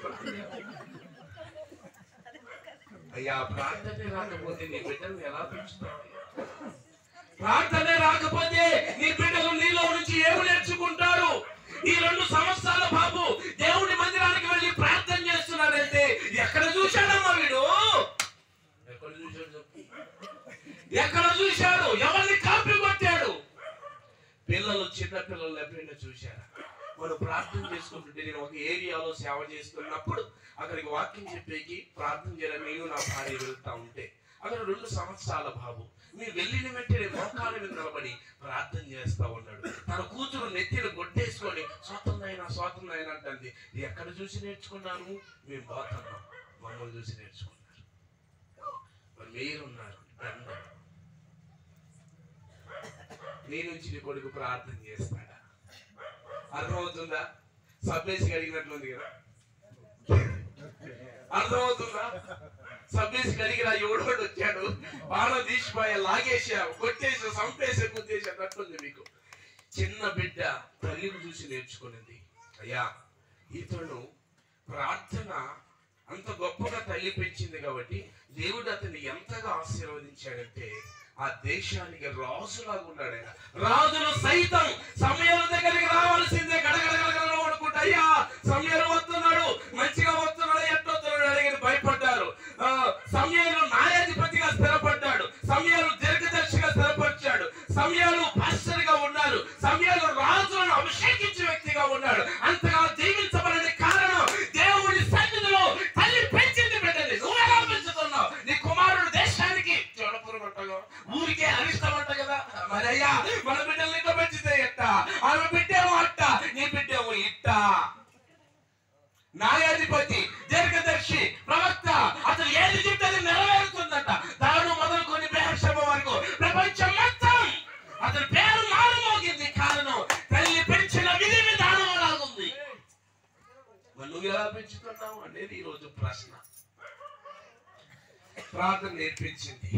అయ్యా ప్రార్థన రాకపోతే నీ బిడ్డను ఎలా పెంచుతావు ప్రార్థనే రాకపోతే నీ బిడ్డలు నీలో నుంచి ఏమి నేర్చుకుంటారు ఈ రెండు సంవత్సరాల బాబు దేవుడి మందిరానికి వెళ్ళి ప్రార్థన చేస్తున్నాడంటే ఎక్కడ చూశాడమ్మా వీడు ఎక్కడ చూశాడు చెప్పు ఎక్కడ చూశాడు ఎవరిని కాపీ కొట్టాడు పిల్లలు చిన్న పిల్లలు ఎప్పుడైనా చూశారా మనం ప్రార్థన చేసుకుంటుంటే నేను ఒక ఏరియాలో సేవ చేస్తున్నప్పుడు అక్కడికి వాక్యం చెప్పేకి ప్రార్థన చేయడం నేను నా భార్య వెళ్తా ఉంటే అక్కడ రెండు సంవత్సరాల బాబు మీరు వెళ్ళిన వెంటనే మోకాల మీద నిలబడి ప్రార్థన చేస్తా ఉన్నాడు తన కూతురు నెత్తిన కొట్టేసుకొని స్వాతంత్రైనా స్వాతంత్రైనా అంటుంది "ఇది ఎక్కడ చూసి నేర్చుకున్నాను మేము పోతున్నాం మమ్మల్ని చూసి నేర్చుకున్నారు మరి మీరున్నారు దండం నీ నుంచి నీ కొడుకు ప్రార్థన చేస్తాడా అర్థమవుతుందా సబ్బేసి అడిగినట్లుంది కదా అర్థమవుతుందా సబ్బేసి కడిగిన ఎవడోడు వచ్చాడు బాణం తీసిపోయా లాగేసా కొట్టేసా సంపేసా కుట్టేసా అన్నట్లుంది మీకు చిన్న బిడ్డ తల్లిని చూసి నేర్చుకున్నది అయ్యా ఇతను ప్రార్థన అంత గొప్పగా తల్లి పెంచింది కాబట్టి దేవుడు అతన్ని ఎంతగా ఆశీర్వదించాడంటే ఆ దేశానికి రాజులాగా ఉన్నాడు ఆయన రాజులు సైతం సమయాల దగ్గరికి రావాల్సిందే గడగడగడగడ అనుకుంటా అయ్యా సమయాలు వస్తున్నాడు మంచిగా వస్తున్నాడు ఎట్టొస్తున్నాడు అడిగిన భయపడ్డారు ఆ, సమయాలు న్యాయాధిపతిగా స్థిరపడ్డాడు సమయాలు దీర్ఘదర్శిగా స్థిరపరిచాడు సమయాలు పాస్టర్గా ఉన్నారు సమయాలు రాజులను అభిషేకించే వ్యక్తిగా ఉన్నాడు అంతగా దీవించబడని కారణం దేవుడి సన్నిధిలో తల్లి పెంచింది బిడ్డని నువ్వు ఎలా పెంచుతున్నావు నీ కుమారుడు దేశానికి చూడపురం అంటగా ఊరికే అరిష్టం అంట కదా మరి అయ్యా మన బిడ్డల్ని ఇట్లా పెంచితే ఎట్ట ఆమె బిడ్డేమో అట్ట నీ బిడ్డేమో ఇట్ట న్యాయాధిపతి దీర్ఘదర్శి ప్రవక్త అతను ఏది చెప్తే అది నెరవేరుతుందట దాడు మొదలుకొని బేహర్షమ వరకు ప్రపంచం మొత్తం అతని పేరు మారుమోగింది కారణం తల్లి పెంచిన విధి విధానం అలాగుంది మరి నువ్వు ఎలా పెంచుతున్నావు అనేది ఈ రోజు ప్రశ్న ప్రార్థన నేర్పించింది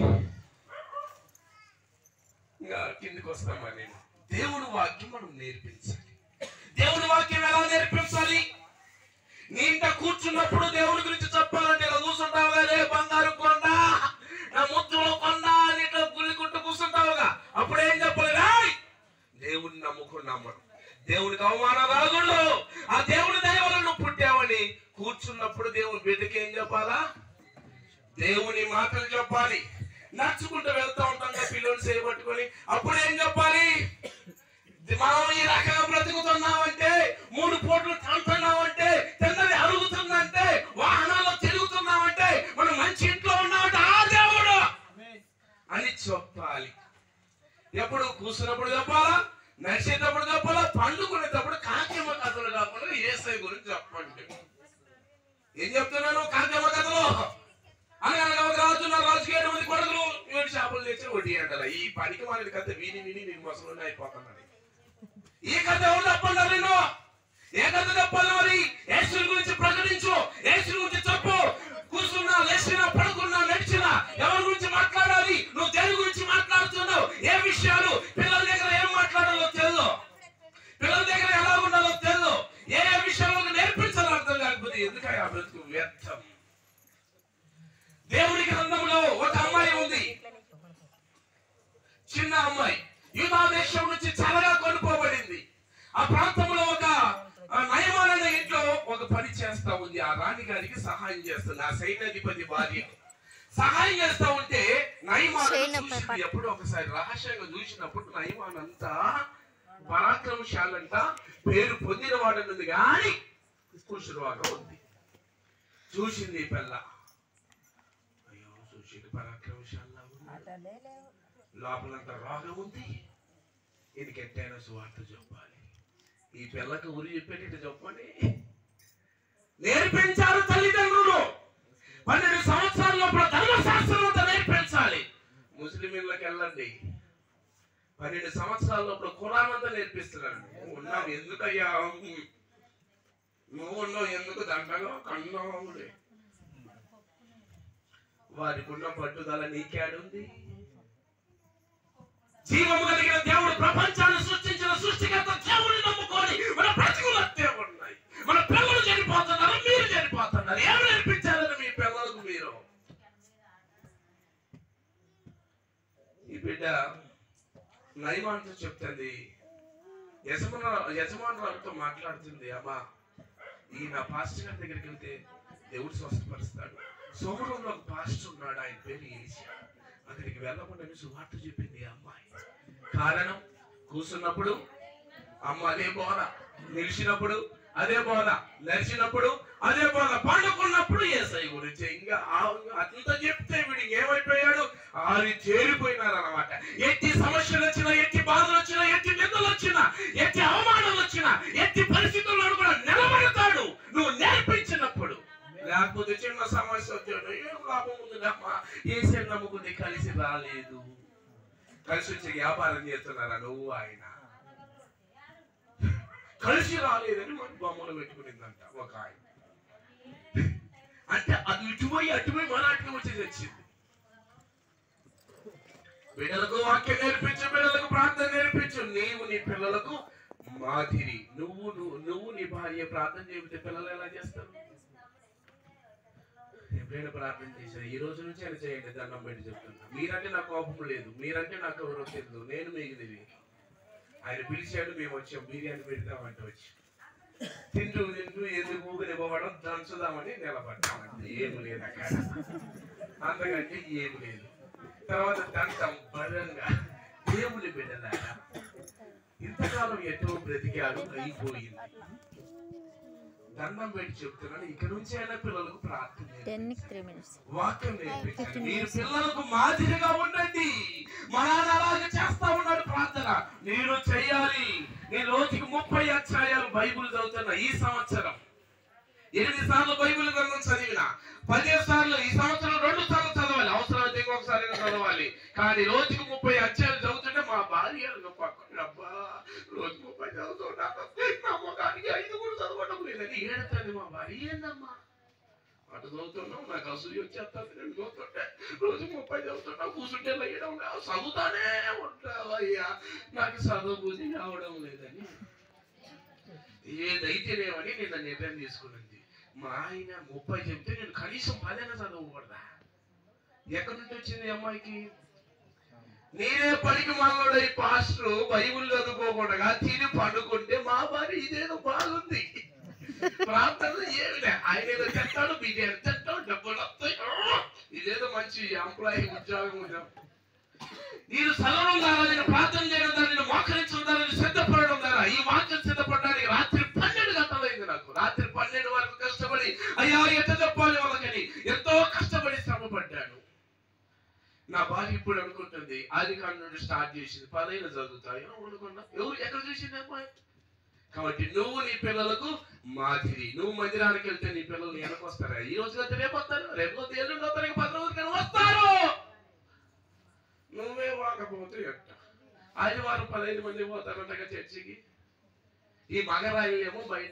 ఇంకా కిందికి వస్తామా నేను దేవుని వాక్యం మనం నేర్పించాలి దేవుని వాక్యం ఎలా నేర్పించాలి నీ ఇంట కూర్చున్నప్పుడు దేవుని గురించి చెప్పాలంటే ఇలా కూర్చుంటావు కదా బంగారు కొండ నా ముద్దులో కొండ అని ఇట్లా గులికుంటూ కూర్చుంటావుగా అప్పుడు ఏం చెప్పాలి రాయ్ దేవుడిని నమ్ముకున్నాం మనం దేవునికి అవమానం రాకూడదు ఆ దేవుని దయ వల్ల నువ్వు పుట్టావని కూర్చున్నప్పుడు దేవుని బిడ్డకి ఏం చెప్పాలా దేవుని మాటలు చెప్పాలి నడుచుకుంటూ వెళ్తా ఉంటాం కదా పిల్లలు చేయబట్టుకొని అప్పుడు ఏం చెప్పాలి మనం ఈ రకంగా బ్రతుకుతున్నామంటే మూడు పూటలు తంటున్నామంటే తిన్నది అరుగుతుందంటే వాహనాల్లో తిరుగుతున్నామంటే మనం మంచి ఇంట్లో ఉన్నామంటే ఆ దేవుడు అని చెప్పాలి ఎప్పుడు కూర్చున్నప్పుడు చెప్పాలా నడిచేటప్పుడు చెప్పాలా పండుకునేటప్పుడు కాకిమ కథలు కాకుండా ఏసై గురించి చెప్పండి ఏం చెప్తున్నాను కాకిమ కథలు అనగనగా ఒక రాజు నా రాజుకి ఏడు మంది కొడుకులు ఏడు చేపలు తెచ్చి వడ్డీ అంటారా ఈ పనికి మన కథ విని విని నేను మొసలు అయిపోతున్నాను ఈ కథ ఎవరు చెప్పన్నారు నేను ఏ కథ చెప్పాలి మరి యేసుని గురించి ప్రకటించు యేసుని గురించి చెప్పు కూర్చున్నా లేచినా పడుకున్నా నడిచినా ఎవరి గురించి మాట్లాడాలి నువ్వు దేని గురించి మాట్లాడుతున్నావు ఏ విషయాలు పిల్లల దగ్గర ఏం మాట్లాడాలో తెలియదు పిల్లల దగ్గర ఎలా ఉండాలో తెలియదు ఏ ఏ విషయాలు నేర్పించాలో అర్థం కాకపోతే ఎందుకంటే ఆ బ్రతుకు వ్యర్థం దేవుడి గ్రంథంలో ఒక అమ్మాయి ఉంది చిన్న అమ్మాయి యూదా దేశం నుంచి చల్లగా కొనుక్కోబడింది ఆ ప్రాంతంలో ఒక ఆ, నయమాన్ అనే ఇంట్లో ఒక పని చేస్తా ఉంది ఆ రాణి గారికి సహాయం చేస్తుంది ఆ సైన్యాధిపతి భార్య సహాయం చేస్తా ఉంటే నయమాన్ చూసింది ఎప్పుడు ఒకసారి రహస్యంగా చూసినప్పుడు నయమాన్ అంతా పరాక్రమశాలంట పేరు పొందిన వాడనుంది కానీ కుషురువాగా ఉంది చూసింది ఈ పిల్ల అయ్యో చూసింది పరాక్రమశాల ఉంది లోపలంతా రోగం ఉంది ఈయనకి ఎట్టైనా సువార్త చెప్పాలి ఈ పిల్లకి ఉరి చెప్పేటట్టు చెప్పండి నేర్పించారు తల్లిదండ్రులు పన్నెండు సంవత్సరాల లోపల ధర్మశాస్త్రం అంతా నేర్పించాలి ముస్లింలకు వెళ్ళండి పన్నెండు సంవత్సరాల లోపల ఖురాన్ అంతా నేర్పిస్తున్నాడు నువ్వు ఉన్నావు ఎందుకయ్యా నువ్వు ఉన్నావు ఎందుకు దండగా కన్నావుడే వారికి ఉన్న పట్టుదల నీకేడుంది జీవము కలిగిన దేవుడు ప్రపంచాన్ని సృష్టించిన సృష్టికర్త దేవుడిని నమ్ముకొని మన బ్రతుకులు అంతే ఉన్నాయి మన పిల్లలు చనిపోతున్నారు మీరు చనిపోతున్నారు ఏమి నేర్పించాలని మీ పిల్లలకు మీరు ఈ బిడ్డ చెప్తుంది యజమాన యజమానురాలతో మాట్లాడుతుంది అమ్మా ఈ నా పాస్టర్ గారి దగ్గరికి వెళ్తే దేవుడు స్వస్థపరుస్తాడు సోమరంలో ఒక పాస్టర్ ఉన్నాడు ఆయన పేరు ఏలియా అక్కడికి వెళ్ళకుండా సువార్త చెప్పింది ఆ అమ్మాయి కారణం కూర్చున్నప్పుడు అమ్మ అదే బోధ నిలిచినప్పుడు అదే బోధ నడిచినప్పుడు అదే బోధ పండుకున్నప్పుడు ఏసై గురించి ఇంకా ఆ- అంత చెప్తే వీడు ఏమైపోయాడు ఆరి చేరిపోయినారు అనమాట ఎట్టి సమస్యలు వచ్చినా ఎట్టి బాధలు వచ్చినా ఎట్టి నిందలు వచ్చినా ఎట్టి అవమానాలు వచ్చినా ఎట్టి పరిస్థితుల్లో కూడా నిలబడతాడు నువ్వు నేర్పించినప్పుడు లేకపోతే చిన్న సమస్య వచ్చాడు ఏం లాభం ఉందిలమ్మా ఏసే నమ్ముకుంది కలిసి రాలేదు కలిసి వచ్చి వ్యాపారం చేస్తున్నారా నువ్వు ఆయన కలిసి రాలేదని మన బొమ్మలు పెట్టుకునిందంట ఒక ఆయన అంటే అది ఇటుపోయి అటుపోయి మన అటుకు వచ్చి తెచ్చింది బిడ్డలకు వాక్యం నేర్పించు బిడ్డలకు ప్రార్థన నేర్పించు నీవు నీ పిల్లలకు మాదిరి నువ్వు నువ్వు నువ్వు నీ భార్య ప్రార్థన చేపితే పిల్లలు ఎలా చేస్తారు ఎప్పుడైనా ప్రార్థన చేశారు ఈ రోజు నుంచి ఆయన చేయండి దండం పెట్టి చెప్తున్నా మీరంటే నాకు కోపం లేదు మీరంటే నాకు ఎవరో తెలియదు నేను మిగిలిది ఆయన పిలిచాడు మేము వచ్చాం బిర్యానీ పెడతామంటే వచ్చి తింటూ తింటూ ఎందుకు ఊపిరివ్వడం దంచుదామని నిలబడ్డామంటే ఏమి లేదు అక్కడ అంతకంటే ఏమి లేదు తర్వాత దంతం బలంగా దేవుని బిడ్డలారా ఇంతకాలం ఎటో బ్రతికాడు అయిపోయింది దండం పెట్టి చెప్తున్నాను ఇక నుంచి అయినా పిల్లలకు ప్రార్థన టెన్ నేర్పించండి. త్రీ మినిట్స్ వాక్యం నేర్పించండి మీరు పిల్లలకు మాదిరిగా ఉండండి మా నాన్న అలాగే చేస్తా ఉన్నాడు ప్రార్థన మీరు చెయ్యాలి నేను రోజుకి ముప్పై అధ్యాయాలు బైబిల్ చదువుతున్నా ఈ సంవత్సరం ఎనిమిది సార్లు బైబిల్ గ్రంథం చదివిన పదే సార్లు ఈ సంవత్సరం రెండు సార్లు చదవాలి అవసరమైతే ఇంకొకసారి చదవాలి కానీ రోజుకి ముప్పై అధ్యాయాలు చదువుతుంటే మా భార్య పక్కన అబ్బా రోజు ముప్పై చదువుతున్నా నా ముఖానికి ఐదుగురు చదవడం లేదని ఏడుతుంది మా భార్య ఏందమ్మా అటు చదువుతున్నావు నాకు అసూయ వచ్చేస్తుంది నేను చదువుతుంటే రోజు ముప్పై చదువుతున్నా కూర్చుంటే లేయడం లేదు చదువుతానే ఉంటావు అయ్యా నాకు చదువు బుద్ధి రావడం లేదని ఏదైతేనేమని నిన్న నిర్ణయం తీసుకున్నది మా ఆయన ముప్పై చెప్తే నేను కనీసం పదైనా చదవకూడదా ఎక్కడి నుంచి వచ్చింది ఈ అమ్మాయికి నేనే పనికి మనలోడై పాస్టర్ బైబుల్ చదువుకోకుండా తిని పండుకుంటే మా భార్య ఇదేదో బాగుంది ప్రాంతంలో ఏమి లే ఆయన ఏదో చెప్తాడు బిర్యానీ చెప్తాడు డబ్బులు వస్తాయి ఇదేదో మంచి ఎంప్లాయీ ఉద్యోగం ఉద్యోగం నేను చదవడం ద్వారా నేను ప్రార్థన చేయడం ద్వారా నేను మోకరించడం ద్వారా నేను సిద్ధపడడం ద్వారా ఈ వాక్యం సిద్ధపడడానికి రాత్రి పన్నెండు గంటలైంది నాకు రాత్రి పన్నెండు వరకు కష్టపడి అయ్యా ఎంత చెప్పాలి వాళ్ళకని ఎంతో కష్టపడి శ్రమపడ్డాను నా భార్య ఇప్పుడు అనుకుంటుంది ఆది కాలం నుండి స్టార్ట్ చేసింది పదైన చదువుతాయి అనుకున్నా ఎవరు ఎక్కడ చూసింది అమ్మాయి కాబట్టి నువ్వు నీ పిల్లలకు మాదిరి నువ్వు మందిరానికి వెళ్తే నీ పిల్లలు వెనక వస్తారా ఈ రోజు అయితే రేపు వస్తారు రేపు వస్తే ఎల్లుండి వస్తారు ఇంకా పది రోజులు కానీ వస్తారు నువ్వే వాకపోతే ఎట్ట ఆదివారం పదహైదు మంది పోతారంటగా చర్చికి ఈ మగరాయి ఏమో బయట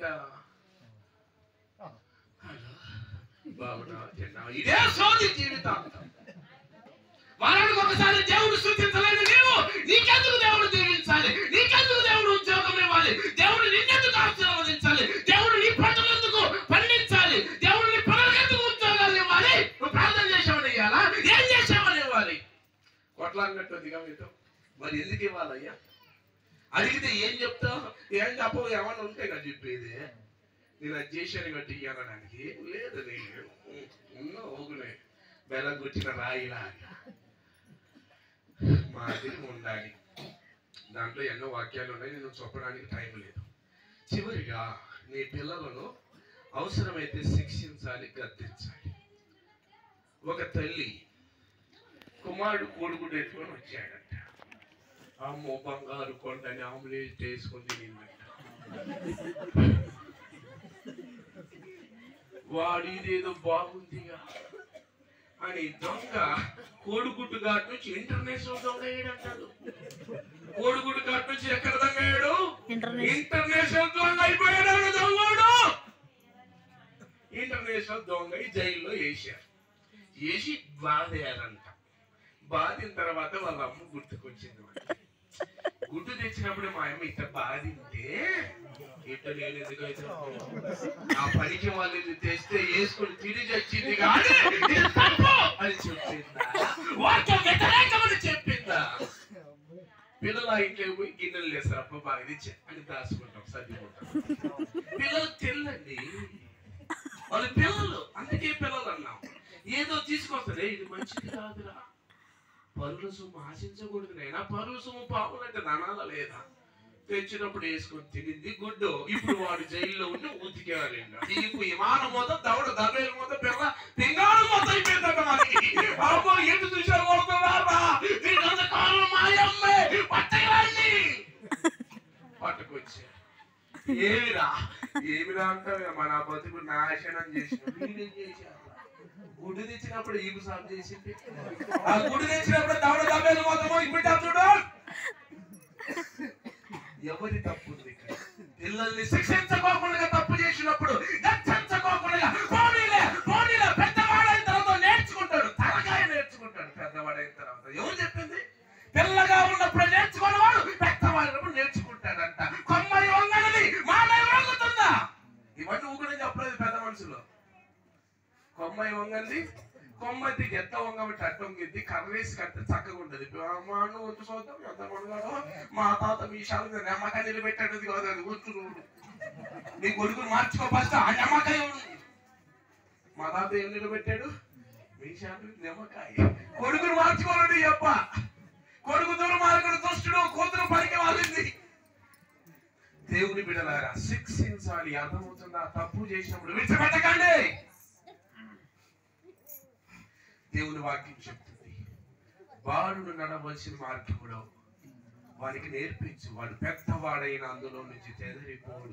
హలో, బాగున్నావా తిన్నావా ఇదే సోది జీవితాంతం వారానికి ఒకసారి దేవుడు సూచించలేదు నీవు నీకెందుకు దేవుడు దీవించాలి నీకెందుకు దేవుడు ఉద్యోగం ఇవ్వాలి దేవుడు నిన్నెందుకు ఆశీర్వదించాలి దేవుడు నీ పంటలు ఎందుకు పండించాలి దేవుడు నీ పనులకు ఎందుకు ఉద్యోగాలు ఇవ్వాలి నువ్వు ప్రార్థన చేసామని ఇవ్వాలా ఏం చేసామని ఇవ్వాలి కొట్లాడినట్టుందిగా మీతో మరి ఎందుకు ఇవ్వాలయ్యా అడిగితే ఏం చెప్తావు ఏం చెప్పవు ఏమన్నా ఉంటే కదా చెప్పేది నేను అది చేశాను బట్టి ఇవ్వడానికి లేదు నేను ఉన్న ఊగునే బెల్లం గుచ్చిన రాయిలాగా మాదిరి ఉండాలి దాంట్లో ఎన్నో వాక్యాలు ఉన్నాయి నేను చెప్పడానికి టైం లేదు చివరిగా నీ పిల్లలను అవసరమైతే శిక్షించాలి గద్దించాలి ఒక తల్లి కుమారుడు కొడుకుడు ఎత్తుకొని వచ్చాడంట అమ్మో బంగారు కొండని ఆమ్లెట్ వేసుకొని తినిందంట వాడు ఇదేదో బాగుందిగా అని దొంగ కోడిగుడ్డు ఘాట్ నుంచి ఇంటర్నేషనల్ దొంగ అయ్యాడంటాడు కోడిగుడ్డు ఘాట్ నుంచి ఎక్కడ దొంగ అయ్యాడు ఇంటర్నేషనల్ ఇంటర్నేషనల్ దొంగ అయిపోయాడు ఆయన దొంగోడు ఇంటర్నేషనల్ దొంగ ఈ జైల్లో వేసారు వేసి బాధేయాలంట బాధిన తర్వాత వాళ్ళ అమ్మ గుర్తుకొచ్చింది వాడికి. గుడ్డు తెచ్చినప్పుడు మా అమ్మ ఇంత బాధింటే ఇట్ట నేను ఎందుకు అయితే ఆ పనికి వాళ్ళు ఇది తెస్తే వేసుకొని తిరిగి వచ్చింది కానీ ఇది తప్పు అని చెప్పిందా వాక్యం వ్యతిరేకమని చెప్పిందా పిల్లలు ఆ ఇంట్లో పోయి గిన్నెలు చేస్తారు అప్ప బాగా తెచ్చి అని దాచుకుంటాం సర్దుకుంటాం పిల్లలు తెల్లండి వాళ్ళు పిల్లలు అందుకే పిల్లలు అన్నాం ఏదో తీసుకొస్తారే ఇది మంచిది కాదురా పరుల సొమ్ము ఆశించకూడదు నైనా పరుల సొమ్ము పాములంటే ననాల లేదా తెచ్చినప్పుడు వేసుకొని తినింది గుడ్డు ఇప్పుడు వాడు జైల్లో ఉండి ఉతికేవాడు నీకు విమానం మొత్తం దవడ దబేలు మొత్తం పిల్ల పింగాణం మొత్తం అయిపోయిందట మనకి అబ్బో ఎటు చూసారు కొడుతున్నారా నీకంత కాలం మాయమ్మే పట్టగలండి పట్టుకొచ్చారు ఏమిరా ఏమిరా అంటావు మన బతుకు నాశనం చేసిన వీడేం చేశారు గుడి తెచ్చినప్పుడు ఈపు సాగు చేసింది ఆ గుడి తెచ్చినప్పుడు దవడ దబేలు మొత్తం ఇప్పుడు చూడు ఎవరి తప్పు ఉంది ఇక్కడ? పిల్లల్ని శిక్షించుకోకుండా తప్పు చేసినప్పుడు గచ్చంచుకోకుండా పోనీలే పోనీలే పెద్దవాడైన తర్వాత నేర్చుకుంటాడు తలకాయ నేర్చుకుంటాడు పెద్దవాడైన తర్వాత ఎవరు చెప్పింది పిల్లగా ఉన్నప్పుడు నేర్చుకున్నవాడు పెద్దవాడినప్పుడు నేర్చుకుంటాడంట కొమ్మరి వంగనది మానవ వంగుతుందా ఇవన్నీ ఊగునే చెప్పలేదు పెద్ద మనుషులు కొమ్మాయి వంగంది కొమ్మతి గెత్త వంగబట్టి అట్ట వంగిద్ది కర్రేసి కడితే చక్కగా ఉంటది మాను వచ్చి చూద్దాం ఎంత మనగాడో మా తాత మీ శాలకు నమ్మకాయ నిలబెట్టాడు కాదు అది వచ్చు చూడు నీ కొడుకుని మార్చుకో ఫస్ట్ ఆ నమ్మకాయ ఉంది మా తాత ఏం నిలబెట్టాడు మీ శాలకు నిమ్మకాయ కొడుకుని మార్చుకోలేడు ఈ అప్ప కొడుకు దూరం మార్కుడు దుష్టుడు కూతురు పనికి వాలింది దేవుని బిడలారా శిక్షించాలి అర్థమవుతుందా తప్పు చేసినప్పుడు విడిచిపెట్టకండి దేవుని వాక్యం చెప్తుంది బాలుడు నడవలసిన మార్గంలో వారికి నేర్పించు వాడు పెద్దవాడైన అందులో నుంచి చెదరిపోడు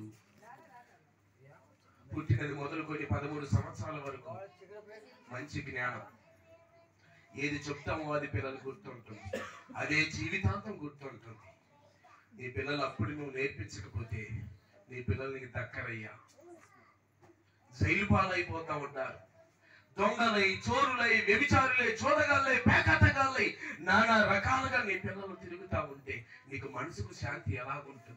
పుట్టినది మొదలుకొని పదమూడు సంవత్సరాల వరకు మంచి జ్ఞానం ఏది చెప్తామో అది పిల్లలు గుర్తుంటుంది అదే జీవితాంతం గుర్తుంటుంది నీ పిల్లలు అప్పుడు నువ్వు నేర్పించకపోతే నీ పిల్లలు నీకు దక్కరయ్యా జైలు పాలైపోతా ఉంటారు దొంగలై చోరులై వ్యభిచారులై చోదగాళ్ళై పేకాటగాళ్ళై నానా రకాలుగా నీ పిల్లలు తిరుగుతా ఉంటే నీకు మనసుకు శాంతి ఎలాగుంటుంది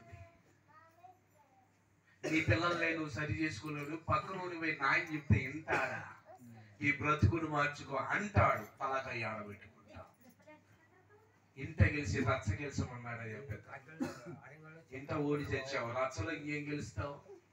నీ పిల్లల్ని నువ్వు సరి చేసుకున్నాడు పక్కన పోయి నాయన చెప్తే ఇంటాడా ఈ బ్రతుకును మార్చుకో అంటాడు తలకాయ ఆడబెట్టుకుంటా ఇంట గెలిచి రచ్చ గెలిచమన్నాడా చెప్పేది ఇంత ఓడి తెచ్చావు రచ్చలో ఇంకేం గెలుస్తావు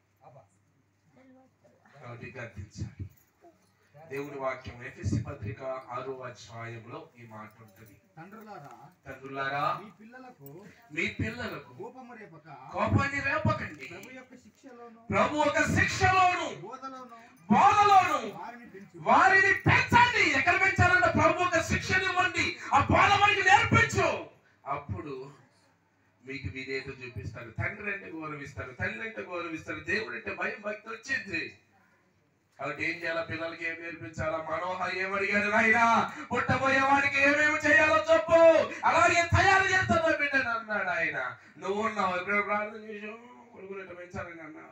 కాబట్టి గద్దించాలి దేవుని వాక్యం ఎఫ్ఎస్సి పత్రిక ఆరో అధ్యాయంలో ఈ మాట ఉంటుంది తండ్రులారా తండ్రులారా మీ పిల్లలకు మీ పిల్లలకు కోపము రేపక కోపాన్ని రేపకండి ప్రభు యొక్క శిక్షలోను ప్రభు ఒక శిక్షలోను బోధలోను బోధలోను వారిని పెంచు వారిని పెంచండి ఎక్కడ పెంచాలంటే ప్రభు ఒక శిక్షణ ఇవ్వండి ఆ బోధ వారికి నేర్పించు అప్పుడు మీకు విధేయత చూపిస్తాడు తండ్రి అంటే గౌరవిస్తాడు తల్లి అంటే గౌరవిస్తాడు దేవుడు అంటే భయం భక్తి వచ్చింది కాబట్టి ఏం చేయాలా పిల్లలకి ఏం నేర్పించాలా మనోహ ఏమడిగాడు నాయనా పుట్టబోయే వాడికి ఏమేమి చేయాలో చెప్పు అలాగే తయారు చేస్తాను బిడ్డను అన్నాడు ఆయన నువ్వు ఉన్నావు ఎప్పుడు ప్రార్థన చేసావు కొడుకులు ఎట్లా పెంచాలని అన్నా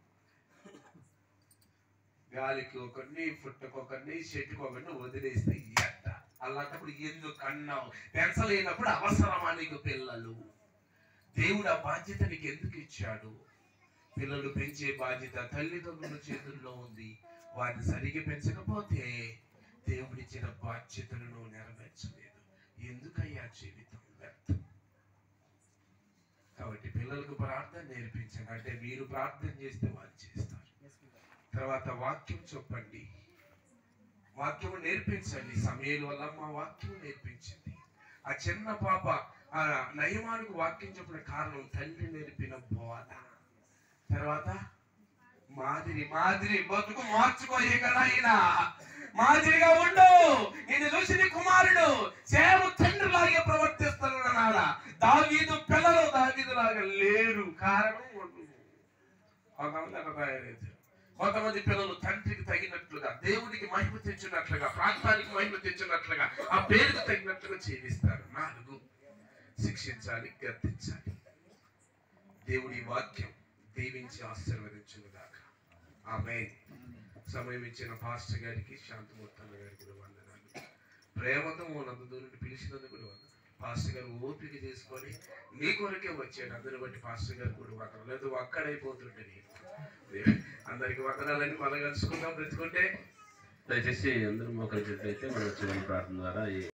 గాలికి ఒకరిని పుట్టకొకరిని చెట్టుకు ఒకరిని వదిలేస్తే ఎట్ట అలాంటప్పుడు ఎందుకు అన్నావు పెంచలేనప్పుడు అవసరమా నీకు పిల్లలు దేవుడు ఆ బాధ్యత నీకు ఎందుకు ఇచ్చాడు పిల్లలు పెంచే బాధ్యత తల్లిదండ్రుల చేతుల్లో ఉంది వారిని సరిగా పెంచకపోతే దేవుడిచ్చిన బాధ్యతను నువ్వు నెరవేర్చలేదు ఎందుకయ్యా జీవితం వ్యర్థం కాబట్టి పిల్లలకు ప్రార్థన నేర్పించండి అంటే మీరు ప్రార్థన చేస్తే వారు చేస్తారు తర్వాత వాక్యం చెప్పండి వాక్యం నేర్పించండి సమయాల వల్ల మా వాక్యం నేర్పించింది ఆ చిన్న పాప ఆ నయమానికి వాక్యం చెప్పిన కారణం తండ్రి నేర్పిన బోధ తర్వాత మాదిరి మాదిరి బతుకు మార్చుకోయే కదా ఆయన మాదిరిగా ఉండు నేను చూసి నీ కుమారుడు సేవ తండ్రి లాగే ప్రవర్తిస్తున్నాడు దావీదు పిల్లలు దావీదు లాగా లేరు కారణం ఉండు కొంతమంది అట్లా తయారైతే కొంతమంది పిల్లలు తండ్రికి తగినట్లుగా దేవుడికి మహిమ తెచ్చినట్లుగా ప్రాంతానికి మహిమ తెచ్చినట్లుగా ఆ పేరుకు తగినట్లుగా జీవిస్తారు నాలుగు శిక్షించాలి గద్దించాలి దేవుడి వాక్యం దీవించి ఆశీర్వదించును గాక ఆమె సమయం ఇచ్చిన పాస్టర్ గారికి శాంతమూర్తన్న గారికి కూడా వందనాలు ప్రేమతో నందు దూరం పిలిచినందుకు కూడా వందనాలు పాస్టర్ గారు ఓపిక చేసుకొని నీ కొరకే వచ్చాడు అందరి బట్టి పాస్టర్ గారు కూడా వందనాలు లేదు అక్కడైపోతుంటే నేను అందరికి వందనాలని మనం కలుసుకుందాం బ్రతుకుంటే దయచేసి అందరూ మోకరించినట్లయితే మనం చివరి ప్రార్థన ద్వారా ఈ